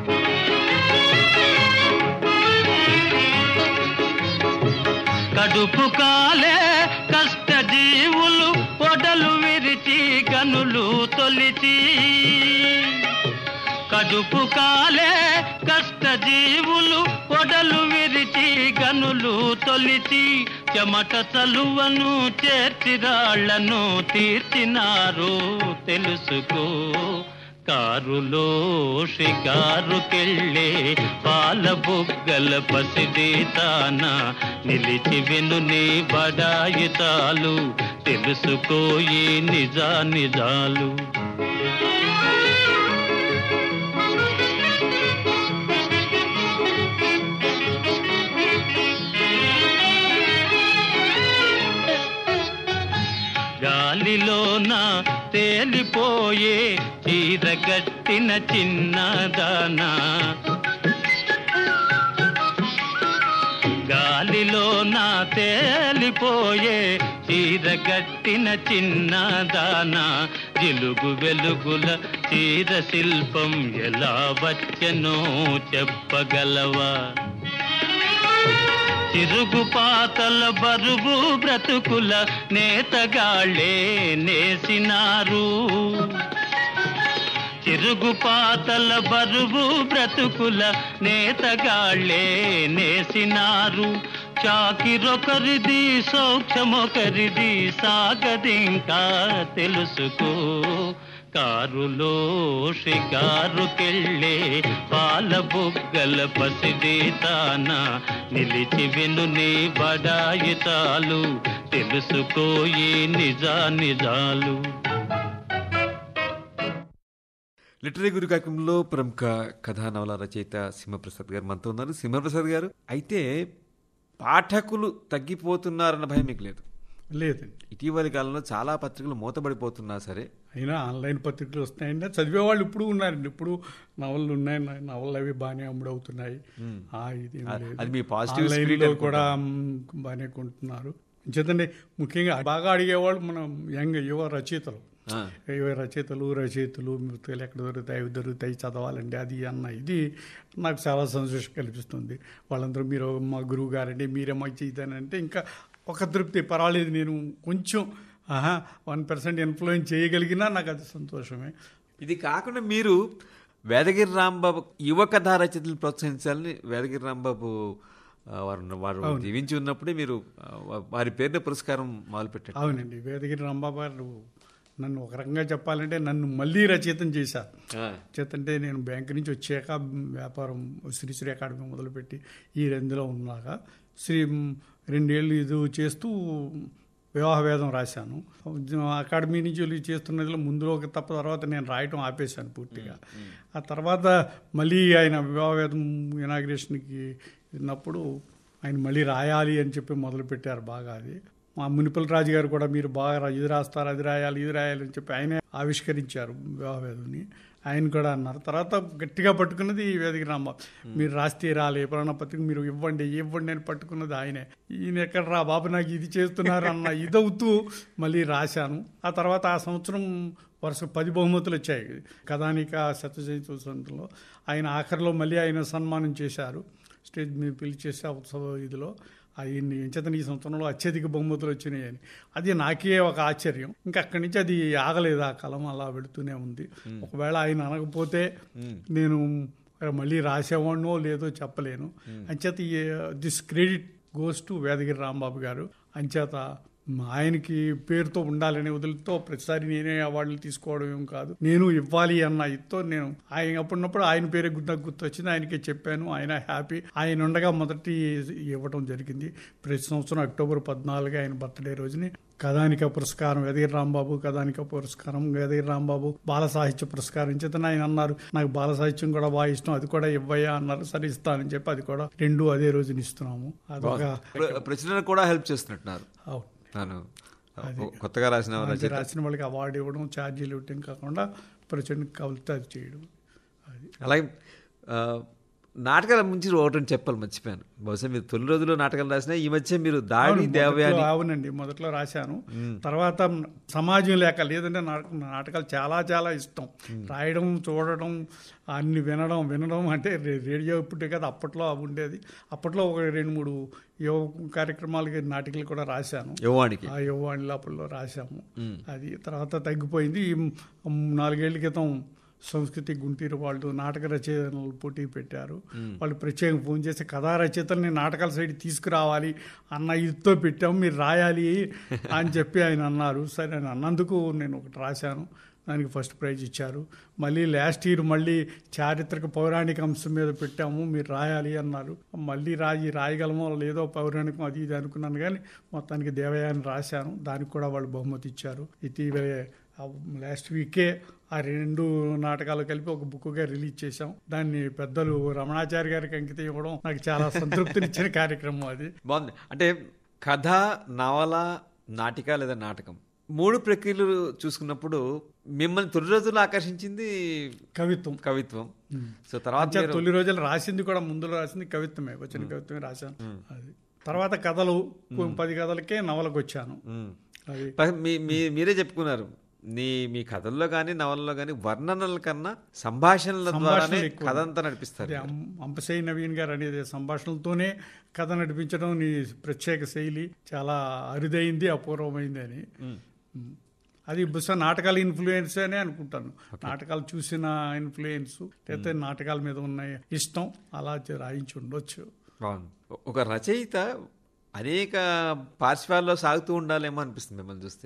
[SPEAKER 5] కడుపు కాలే కష్ట జీవులు పొడలు విరిచి గనులు తొలిచి కడుపు కాలే కష్ట జీవులు పొడలు విరిచి గనులు తొలిచి చెమట చలువను చేర్చి రాళ్లను తీర్చినారు తెలుసుకో కారులో షికారుకెళ్ళే పాల బుగ్గల పసిడీతాన నిలిచి విను నీ బడాయి చాలు తెలుసుకోయి నిజా నిజాలు గాలిలోన తేలిపోయే చీరగట్టిన చిన్నదానా గాలిలోన తేలిపోయే చీరగట్టిన చిన్నదానా జిలుగు వెలుగుల చీర శిల్పం ఎలా వచ్చెనో చెప్పగలవా తిరుగుపాతల బరువు బ్రతుకుల నేతగాళ్ళే నేసినారు తిరుగుపాతల బరువు బ్రతుకుల నేతగాళ్ళే నేసినారు చాకిరొకరిది సౌఖ్యమొకరిది సాగదింకా తెలుసుకో కారులో షికారుకెళ్ళే పాల బుగ్గల పసిడి తాన నిలిచి విను నీ బడాయి చాలు తెలుసుకోయి నిజా నిజాలు
[SPEAKER 1] లిటరీ గురు కార్యక్రమంలో ప్రముఖ కథా నవల రచయిత సింహప్రసాద్ గారు మనతో ఉన్నారు సింహప్రసాద్ గారు అయితే పాఠకులు తగ్గిపోతున్నారన్న భయం మీకు లేదు
[SPEAKER 2] లేదండి
[SPEAKER 1] ఇటీవలి కాలంలో చాలా పత్రికలు మూతబడిపోతున్నా సరే
[SPEAKER 2] అయినా ఆన్లైన్ పత్రికలు వస్తున్నాయండి చదివేవాళ్ళు ఇప్పుడు ఉన్నారండి ఇప్పుడు నవలలు ఉన్నాయి నవలలు అవి బాగానే అమ్ముడవుతున్నాయి ఆ, ఇదేం
[SPEAKER 1] అ-
[SPEAKER 2] లేదు.
[SPEAKER 1] అది మీ positive
[SPEAKER 2] ఆన్లైన్లో
[SPEAKER 1] spirit అనుకుంటా.
[SPEAKER 2] కూడా మ్, బాగానే కొంటున్నారు చేతండి ముఖ్యంగా బాగా అడిగేవాళ్ళు మనం యంగ్ యువ రచయితలు
[SPEAKER 1] ఆ,
[SPEAKER 2] యువ రచయితలు రచయితలు మృతులు ఎక్కడ దొరుకుతాయి అవి దొరుకుతాయి చదవాలండి అది అన్న ఇది నాకు చాలా సంతోషం కల్పిస్తుంది వాళ్ళందరూ మీరు మా గురువు గారండి మీరే మాకు ఇదని అంటే ఇంకా ఒక తృప్తి పర్వాలేదు నేను కొంచెం ఆహా వన్ పర్సెంట్ ఇన్ఫ్లుయెన్స్ చేయగలిగినా నాకు అది సంతోషమే
[SPEAKER 1] ఇది కాకుండా మీరు వేదగిరి రాంబాబు యువ కథా రచయితలు ప్రోత్సహించాలని వేదగిరి రాంబాబు ఆ, వారు వారు జీవించి ఉన్నప్పుడే మీరు ఆ, వా- వారి పేరున పురస్కారం మొదలుపెట్టారు
[SPEAKER 2] అవునండి వేదగిరి రంబాబు గారు నన్ను ఒక రకంగా చెప్పాలంటే నన్ను మళ్ళీ రచయితం చేశారు
[SPEAKER 1] ఆ,
[SPEAKER 2] చేతంటే నేను బ్యాంక్ నుంచి వచ్చాక వ్యాపారం శ్రీశ్రీ అకాడమీ మొదలుపెట్టి ఈ రెండులో ఉన్నాక శ్రీ రెండేళ్ళు ఇది చేస్తూ వివాహ వేదం రాశాను అకాడమీ నుంచి వెళ్ళి చేస్తున్నదిలో ముందులో ఒక తప్ప తర్వాత నేను రాయటం ఆపేశాను పూర్తిగా ఆ తర్వాత మళ్ళీ ఆయన వివాహ వేదం ఇనాగ్రేషన్కి ఉన్నప్పుడు ఆయన మళ్ళీ రాయాలి అని చెప్పి మొదలుపెట్టారు బాగా అది మా మునిపల్ రాజు గారు కూడా మీరు బాగా రా- ఇది రాస్తారు అది రాయాలి ఇది రాయాలి అని చెప్పి ఆయనే ఆవిష్కరించారు వివాహవేదుని ఆయన కూడా అన్నారు తర్వాత గట్టిగా పట్టుకున్నది ఈ వేదిక రాంబాబు మీరు రాస్తే రాలే పురాణ పత్రిక మీరు ఇవ్వండి ఇవ్వండి అని పట్టుకున్నది ఆయనే ఈయన ఎక్కడ రా బాబు నాకు ఇది చేస్తున్నారు అన్న ఇదవుతూ మళ్ళీ రాశాను ఆ తర్వాత ఆ సంవత్సరం వరుస పది బహుమతులు వచ్చాయి కథానిక శతజయంతులో ఆయన ఆఖరిలో మళ్ళీ ఆయన సన్మానం చేశారు స్టేజ్ మీద పిలిచేసి ఆ ఉత్సవ ఇదిలో ఆయన్ని ఎంచేతన ఈ సంవత్సరంలో అత్యధిక బహుమతులు వచ్చినాయి అని అది నాకే ఒక ఆశ్చర్యం ఇంకా అక్కడి నుంచి అది ఆగలేదు ఆ కలం అలా వెళుతూనే ఉంది ఒకవేళ ఆయన అనకపోతే నేను మళ్ళీ రాసేవాడినో లేదో చెప్పలేను అంచేత this credit goes to Vedagiri Rambabu garu అంచేత ఆయనకి పేరుతో ఉండాలనే వదిలితో ప్రతిసారి నేనే అవార్డులు తీసుకోవడం ఏం కాదు నేను ఇవ్వాలి అన్న ఇదితో నేను ఆయన అప్పుడున్నప్పుడు ఆయన పేరే గుర్తు గుర్తు వచ్చింది ఆయనకే చెప్పాను ఆయన హ్యాపీ ఆయన ఉండగా మొదటి ఇవ్వడం జరిగింది ప్రతి సంవత్సరం అక్టోబర్ పద్నాలుగు ఆయన బర్త్డే రోజుని కథానిక పురస్కారం వేదగిరి రాంబాబు కథానిక పురస్కారం వేదగిరి రాంబాబు బాల సాహిత్య పురస్కారం చేత ఆయన అన్నారు నాకు బాల సాహిత్యం కూడా బాగా ఇష్టం అది కూడా ఇవ్వయా అన్నారు సరే ఇస్తానని చెప్పి అది కూడా రెండు అదే రోజున ఇస్తున్నాము అదొక
[SPEAKER 1] ప్ర- ప్రచురణ కూడా హెల్ప్ చేస్తున్నట్టున్నారు
[SPEAKER 2] అవును
[SPEAKER 1] ನಾನು కొత్తగా రాసిన
[SPEAKER 2] అది
[SPEAKER 1] రచయిత
[SPEAKER 2] రాసిన వాళ్ళకి అవార్డు ఇవ్వడం ఛార్జీలు ఇవ్వడం కాకుండా ప్రచురణ కవిత అది చేయడం అది
[SPEAKER 1] అలాగే ఆ, నాటకాల ముంచి ఒకటి చెప్పాలి మర్చిపోయాను బహుశా మీరు తొలి రోజుల్లో నాటకాలు రాసిన ఈ మధ్య మీరు దాడి
[SPEAKER 2] అవును,
[SPEAKER 1] దేవయాని
[SPEAKER 2] మొదట్లో అవునండి మొదట్లో రాశాను తర్వాత సమాజం లేక లేదంటే నాకు నాటకాలు చాలా చాలా ఇష్టం రాయడం చూడడం అన్ని వినడం వినడం అంటే రే- రేడియో ఇప్పుడే కదా అప్పట్లో అవి ఉండేది అప్పట్లో ఒక రెండు మూడు యువ కార్యక్రమాలకి నాటికలు కూడా రాశాను
[SPEAKER 1] యువానికి
[SPEAKER 2] ఆ యువవాణి లోపల రాశాము అది తర్వాత తగ్గిపోయింది ఈ మ్- నాలుగేళ్ల క్రితం సంస్కృతి గుంటూరు వాళ్ళు నాటక రచయితలు పోటీ పెట్టారు వాళ్ళు ప్రత్యేకంగా ఫోన్ చేసి కథా రచయితల్ని నాటకాల సైడ్ తీసుకురావాలి అన్న ఇదితో పెట్టాము మీరు రాయాలి అని చెప్పి ఆయన అన్నారు సరే అని అన్నందుకు నేను ఒకటి రాశాను దానికి ఫస్ట్ ప్రైజ్ ఇచ్చారు మళ్ళీ లాస్ట్ ఇయర్ మళ్ళీ చారిత్రక పౌరాణిక అంశం మీద పెట్టాము మీరు రాయాలి అన్నారు మళ్ళీ రాయి రాయగలమో లేదో పౌరాణికం అది ఇది అనుకున్నాను కానీ మొత్తానికి దేవయాన్ని రాశాను దానికి కూడా వాళ్ళు బహుమతి ఇచ్చారు ఇటీవలే లాస్ట్ వీకే ఆ రెండు నాటకాలు కలిపి ఒక బుక్గా రిలీజ్ చేశాం దాన్ని పెద్దలు రమణాచారి గారికి అంకితం ఇవ్వడం నాకు చాలా సంతృప్తినిచ్చిన కార్యక్రమం అది
[SPEAKER 1] బాగుంది అంటే కథ నవల నాటిక లేదా నాటకం మూడు ప్రక్రియలు చూసుకున్నప్పుడు మిమ్మల్ని తొలి రోజుల్లో ఆకర్షించింది
[SPEAKER 2] కవిత్వం
[SPEAKER 1] కవిత్వం సో తర్వాత
[SPEAKER 2] అంతే
[SPEAKER 1] మీరు-
[SPEAKER 2] తొలి రోజులు రాసింది కూడా ముందులో రాసింది కవిత్వమే వచ్చిన కవిత్వమే రాశాను అది తర్వాత కథలు పది కథలకే నవలకు వచ్చాను
[SPEAKER 1] మ్మ్.
[SPEAKER 2] అది
[SPEAKER 1] ప- మీ మీ- మీరే చెప్పుకున్నారు నీ మీ కథల్లో కానీ నవల్లో కానీ వర్ణనల కన్నా సంభాషణల ద్వారానే
[SPEAKER 2] సంభాషణలు ఎక్కువ.
[SPEAKER 1] కథ అంతా నడిపిస్తారు
[SPEAKER 2] అదే అం- అంపశయ్య నవీన్ గారు అనేది సంభాషణలతోనే కథ నడిపించడం నీ ప్రత్యేక శైలి చాలా అరుదైంది అపూర్వమైంది అని ఉమ్. అది బహుశా నాటకాల ఇన్ఫ్లుయెన్స్ అనే అనుకుంటాను నాటకాలు చూసిన ఇన్ఫ్లుయెన్స్ లేకపోతే నాటకాల మీద ఉన్న ఇష్టం అలా చే- రాయించి ఉండొచ్చు
[SPEAKER 1] బాగుంది ఒక రచయిత అనేక పార్శ్వాల్లో సాగుతూ ఉండాలేమో అనిపిస్తుంది మిమ్మల్ని చూస్తే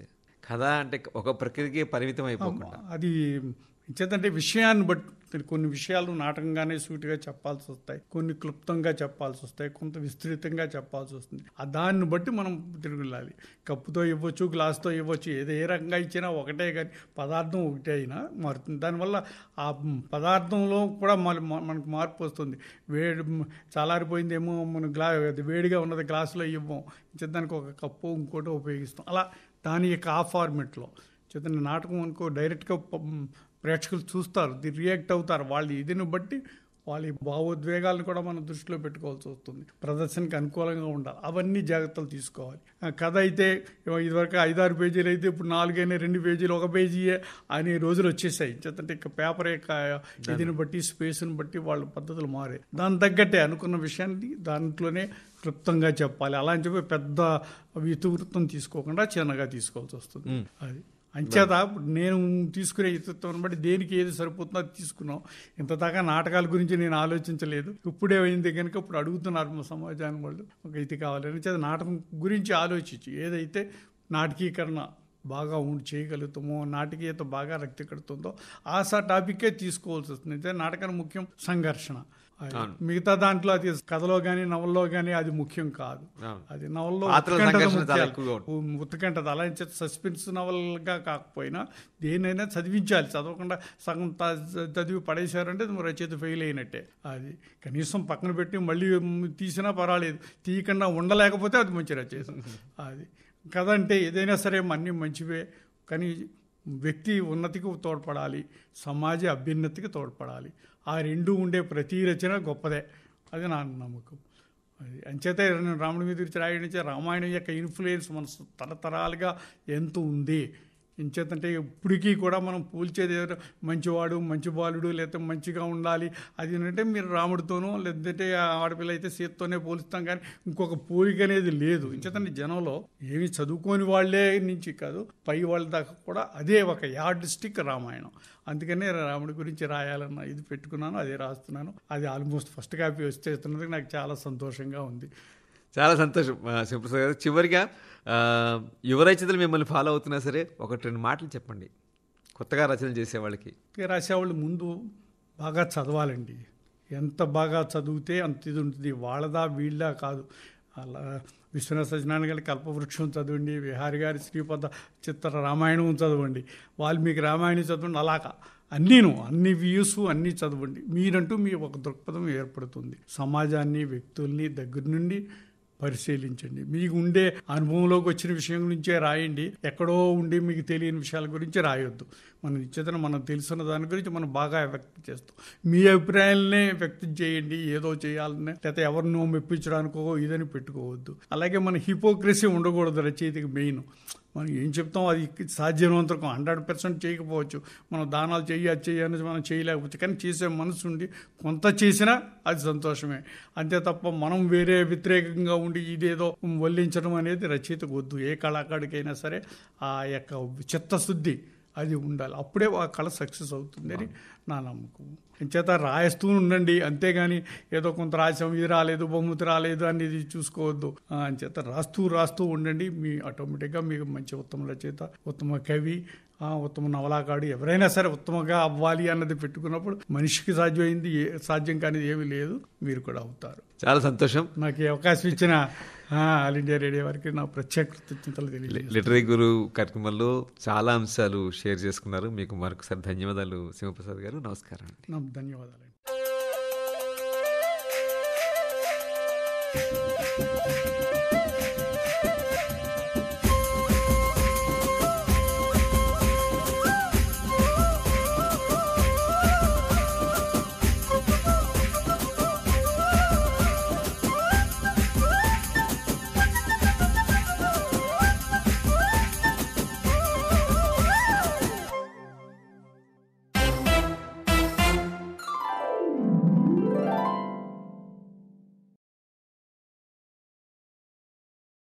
[SPEAKER 1] కథ అంటే ఒక ప్రక్రియకి పరిమితం అయిపోకుండా
[SPEAKER 2] అది చేతంటే విషయాన్ని బట్టి కొన్ని విషయాలు నాటకంగానే సూటిగా చెప్పాల్సి వస్తాయి కొన్ని క్లుప్తంగా చెప్పాల్సి వస్తాయి కొంత విస్తృతంగా చెప్పాల్సి వస్తుంది ఆ దాన్ని బట్టి మనం తిరుగులాలి కప్పుతో ఇవ్వచ్చు గ్లాస్తో ఇవ్వచ్చు ఏదో ఏ రకంగా ఇచ్చినా ఒకటే కానీ పదార్థం ఒకటే అయినా మారుతుంది దానివల్ల ఆ పదార్థంలో కూడా మన మనకు మార్పు వస్తుంది వేడి చల్లారిపోయిందేమో మన గ్లా అది వేడిగా ఉన్నది గ్లాసులో ఇవ్వం దానికి ఒక కప్పు ఇంకోటి ఉపయోగిస్తాం అలా దాని యొక్క ఆ ఫార్మెట్లో చేతన నాటకం అనుకో డైరెక్ట్గా ప- ప్రేక్షకులు చూస్తారు ది రియాక్ట్ అవుతారు వాళ్ళ ఇదిని బట్టి వాళ్ళ భావోద్వేగాలను కూడా మనం దృష్టిలో పెట్టుకోవాల్సి వస్తుంది ప్రదర్శనకి అనుకూలంగా ఉండాలి అవన్నీ జాగ్రత్తలు తీసుకోవాలి ఆ కథ అయితే ఇవ- ఇదివరకు ఐదారు పేజీలు అయితే ఇప్పుడు నాలుగైనా రెండు పేజీలు ఒక పేజీయే అనే రోజులు వచ్చేసాయి చేతంటే ఇక పేపర్ యొక్క ఇదిని బట్టి స్పేస్ని బట్టి వాళ్ళ పద్ధతులు మారే దాని తగ్గట్టే అనుకున్న విషయాన్ని దాంట్లోనే క్లుప్తంగా చెప్పాలి అలా అని చెప్పి పెద్ద ఇతివృత్తం తీసుకోకుండా చిన్నగా తీసుకోవాల్సి వస్తుంది అది అంచేత ఇప్పుడు నేను తీసుకునే ఇతత్వం బట్టి దేనికి ఏది సరిపోతుందో అది తీసుకున్నాం ఇంత దాకా నాటకాల గురించి నేను ఆలోచించలేదు ఇప్పుడే అయింది కనుక ఇప్పుడు అడుగుతున్నారు మా సమాజానికి వాళ్ళు ఒక ఇది కావాలని చేత నాటకం గురించి ఆలోచించి ఏదైతే నాటకీకరణ బాగా ఉండి చేయగలుగుతామో నాటకీయత బాగా రక్తి కడుతుందో ఆ సా టాపిక్కే తీసుకోవాల్సి వస్తుంది అయితే నాటకానికి ముఖ్యం సంఘర్షణ అది మిగతా దాంట్లో అది కథలో కానీ నవల్లో కానీ అది ముఖ్యం కాదు
[SPEAKER 1] అవును.
[SPEAKER 2] అది నవల్లో
[SPEAKER 1] పాత్రల
[SPEAKER 2] ఉత్కంఠత
[SPEAKER 1] సంఘర్షణ చాలా
[SPEAKER 2] ముఖ్యాలు.
[SPEAKER 1] ఎక్కువగా ఉంటుంది.
[SPEAKER 2] ఉత్తకంటది అలా అని చెప్పి సస్పెన్స్ నవల్గా కాకపోయినా దేనైనా చదివించాలి చదవకుండా సగం త- చదివి పడేశారంటే అది రచయిత ఫెయిల్ అయినట్టే అది కనీసం పక్కన పెట్టి మళ్ళీ తీసినా పర్వాలేదు తీయకుండా ఉండలేకపోతే అది మంచి రచయిత అది కథ అంటే ఏదైనా సరే అన్నీ మంచివే కానీ వ్యక్తి ఉన్నతికి తోడ్పడాలి సమాజ అభ్యున్నతికి తోడ్పడాలి ఆ రెండు ఉండే ప్రతి రచన గొప్పదే అది నా నమ్మకం అది అంచేతే నేను రాముడి మీద గురించి రాయడం నుంచి రామాయణం యొక్క ఇన్ఫ్లుయెన్స్ మన తరతరాలుగా ఎంత ఉంది ఇంచేతంటే ఇప్పటికీ కూడా మనం పూల్చేది ఏదో మంచివాడు మంచి బాలుడు లేకపోతే మంచిగా ఉండాలి అది ఏంటంటే మీరు రాముడితోనో లేదంటే ఆ ఆడపిల్ల అయితే సీతతోనే పోలుస్తాం కానీ ఇంకొక పోలిక అనేది లేదు ఇంచేతంటే జనంలో ఏమి చదువుకోని వాళ్ళే నుంచి కాదు పై వాళ్ళ దాకా కూడా అదే ఒక యార్డ్ స్టిక్ రామాయణం అందుకనే రాముడి గురించి రాయాలన్న ఇది పెట్టుకున్నాను అదే రాస్తున్నాను అది ఆల్మోస్ట్ ఫస్ట్ కాపీ వచ్చేస్తున్నందుకు నాకు చాలా సంతోషంగా ఉంది
[SPEAKER 1] చాలా సంతోషం ఆ, శివప్రసాద్ గారు చివరిగా ఆ, యువ రచయితలు మిమ్మల్ని ఫాలో అవుతున్నా సరే ఒకటి రెండు మాటలు చెప్పండి కొత్తగా రచనలు చేసే వాళ్ళకి
[SPEAKER 2] ఇక రాసేవాళ్ళు ముందు బాగా చదవాలండి ఎంత బాగా చదివితే అంత ఇది ఉంటుంది వాళ్ళదా వీళ్ళ కాదు అలా విశ్వనాథ సత్యనారాయణ గారి కల్పవృక్షం చదవండి విహారి గారి శ్రీపద చిత్ర రామాయణం చదవండి వాల్మీకి రామాయణం చదవండి అలాగా అన్నీను అన్ని వ్యూస్ అన్నీ చదవండి మీరంటూ మీ ఒక దృక్పథం ఏర్పడుతుంది సమాజాన్ని వ్యక్తుల్ని దగ్గర నుండి పరిశీలించండి మీకు ఉండే అనుభవంలోకి వచ్చిన విషయం గురించే రాయండి ఎక్కడో ఉండి మీకు తెలియని విషయాల గురించి రాయొద్దు మన నిశ్చితను మనం తెలుసున్న దాని గురించి మనం బాగా వ్యక్తం చేస్తాం మీ అభిప్రాయాలనే వ్యక్తం చేయండి ఏదో చేయాలని లేకపోతే ఎవరినో మెప్పించడానికో ఇదని పెట్టుకోవద్దు అలాగే మన హిపోక్రసీ ఉండకూడదు రచయితకి మెయిన్ మనం ఏం చెప్తాం అది సాధ్యమైనంతకు హండ్రెడ్ పర్సెంట్ చేయకపోవచ్చు మనం దానాలు చెయ్యి అది చెయ్యి అనేది మనం చేయలేకపోవచ్చు కానీ చేసే మనసు ఉండి కొంత చేసినా అది సంతోషమే అంతే తప్ప మనం వేరే వ్యతిరేకంగా ఉండి ఇదేదో వల్లించడం అనేది రచయితకు వద్దు ఏ కళాకారుడికైనా సరే ఆ యొక్క చిత్తశుద్ధి అది ఉండాలి అప్పుడే ఆ కళ సక్సెస్ అవుతుందని నా నమ్మకం చేత రాయిస్తూ ఉండండి అంతేగాని ఏదో కొంత రాసాం ఇది రాలేదు బహుమతి రాలేదు అనేది చూసుకోవద్దు ఆ, అంచేత రాస్తూ రాస్తూ ఉండండి మీ ఆటోమేటిక్గా మీకు మంచి ఉత్తమ రచయిత ఉత్తమ కవి ఆ, ఉత్తమ నవలాకాడు ఎవరైనా సరే ఉత్తమంగా అవ్వాలి అన్నది పెట్టుకున్నప్పుడు మనిషికి సాధ్యమైంది ఏ సాధ్యం కానిది ఏమీ లేదు మీరు కూడా అవుతారు
[SPEAKER 1] చాలా సంతోషం
[SPEAKER 2] నాకు ఈ అవకాశం ఇచ్చిన ఆ, ఆల్ ఇండియా రేడియో వారికి నా ప్రత్యేక కృతజ్ఞతలు తెలియజేస్తాను
[SPEAKER 1] లిటరీ గురు కార్యక్రమంలో చాలా అంశాలు షేర్ చేసుకున్నారు మీకు మరొకసారి ధన్యవాదాలు శివప్రసాద్ గారు నమస్కారం అండి
[SPEAKER 2] నా ధన్యవాదాలు
[SPEAKER 3] ఆ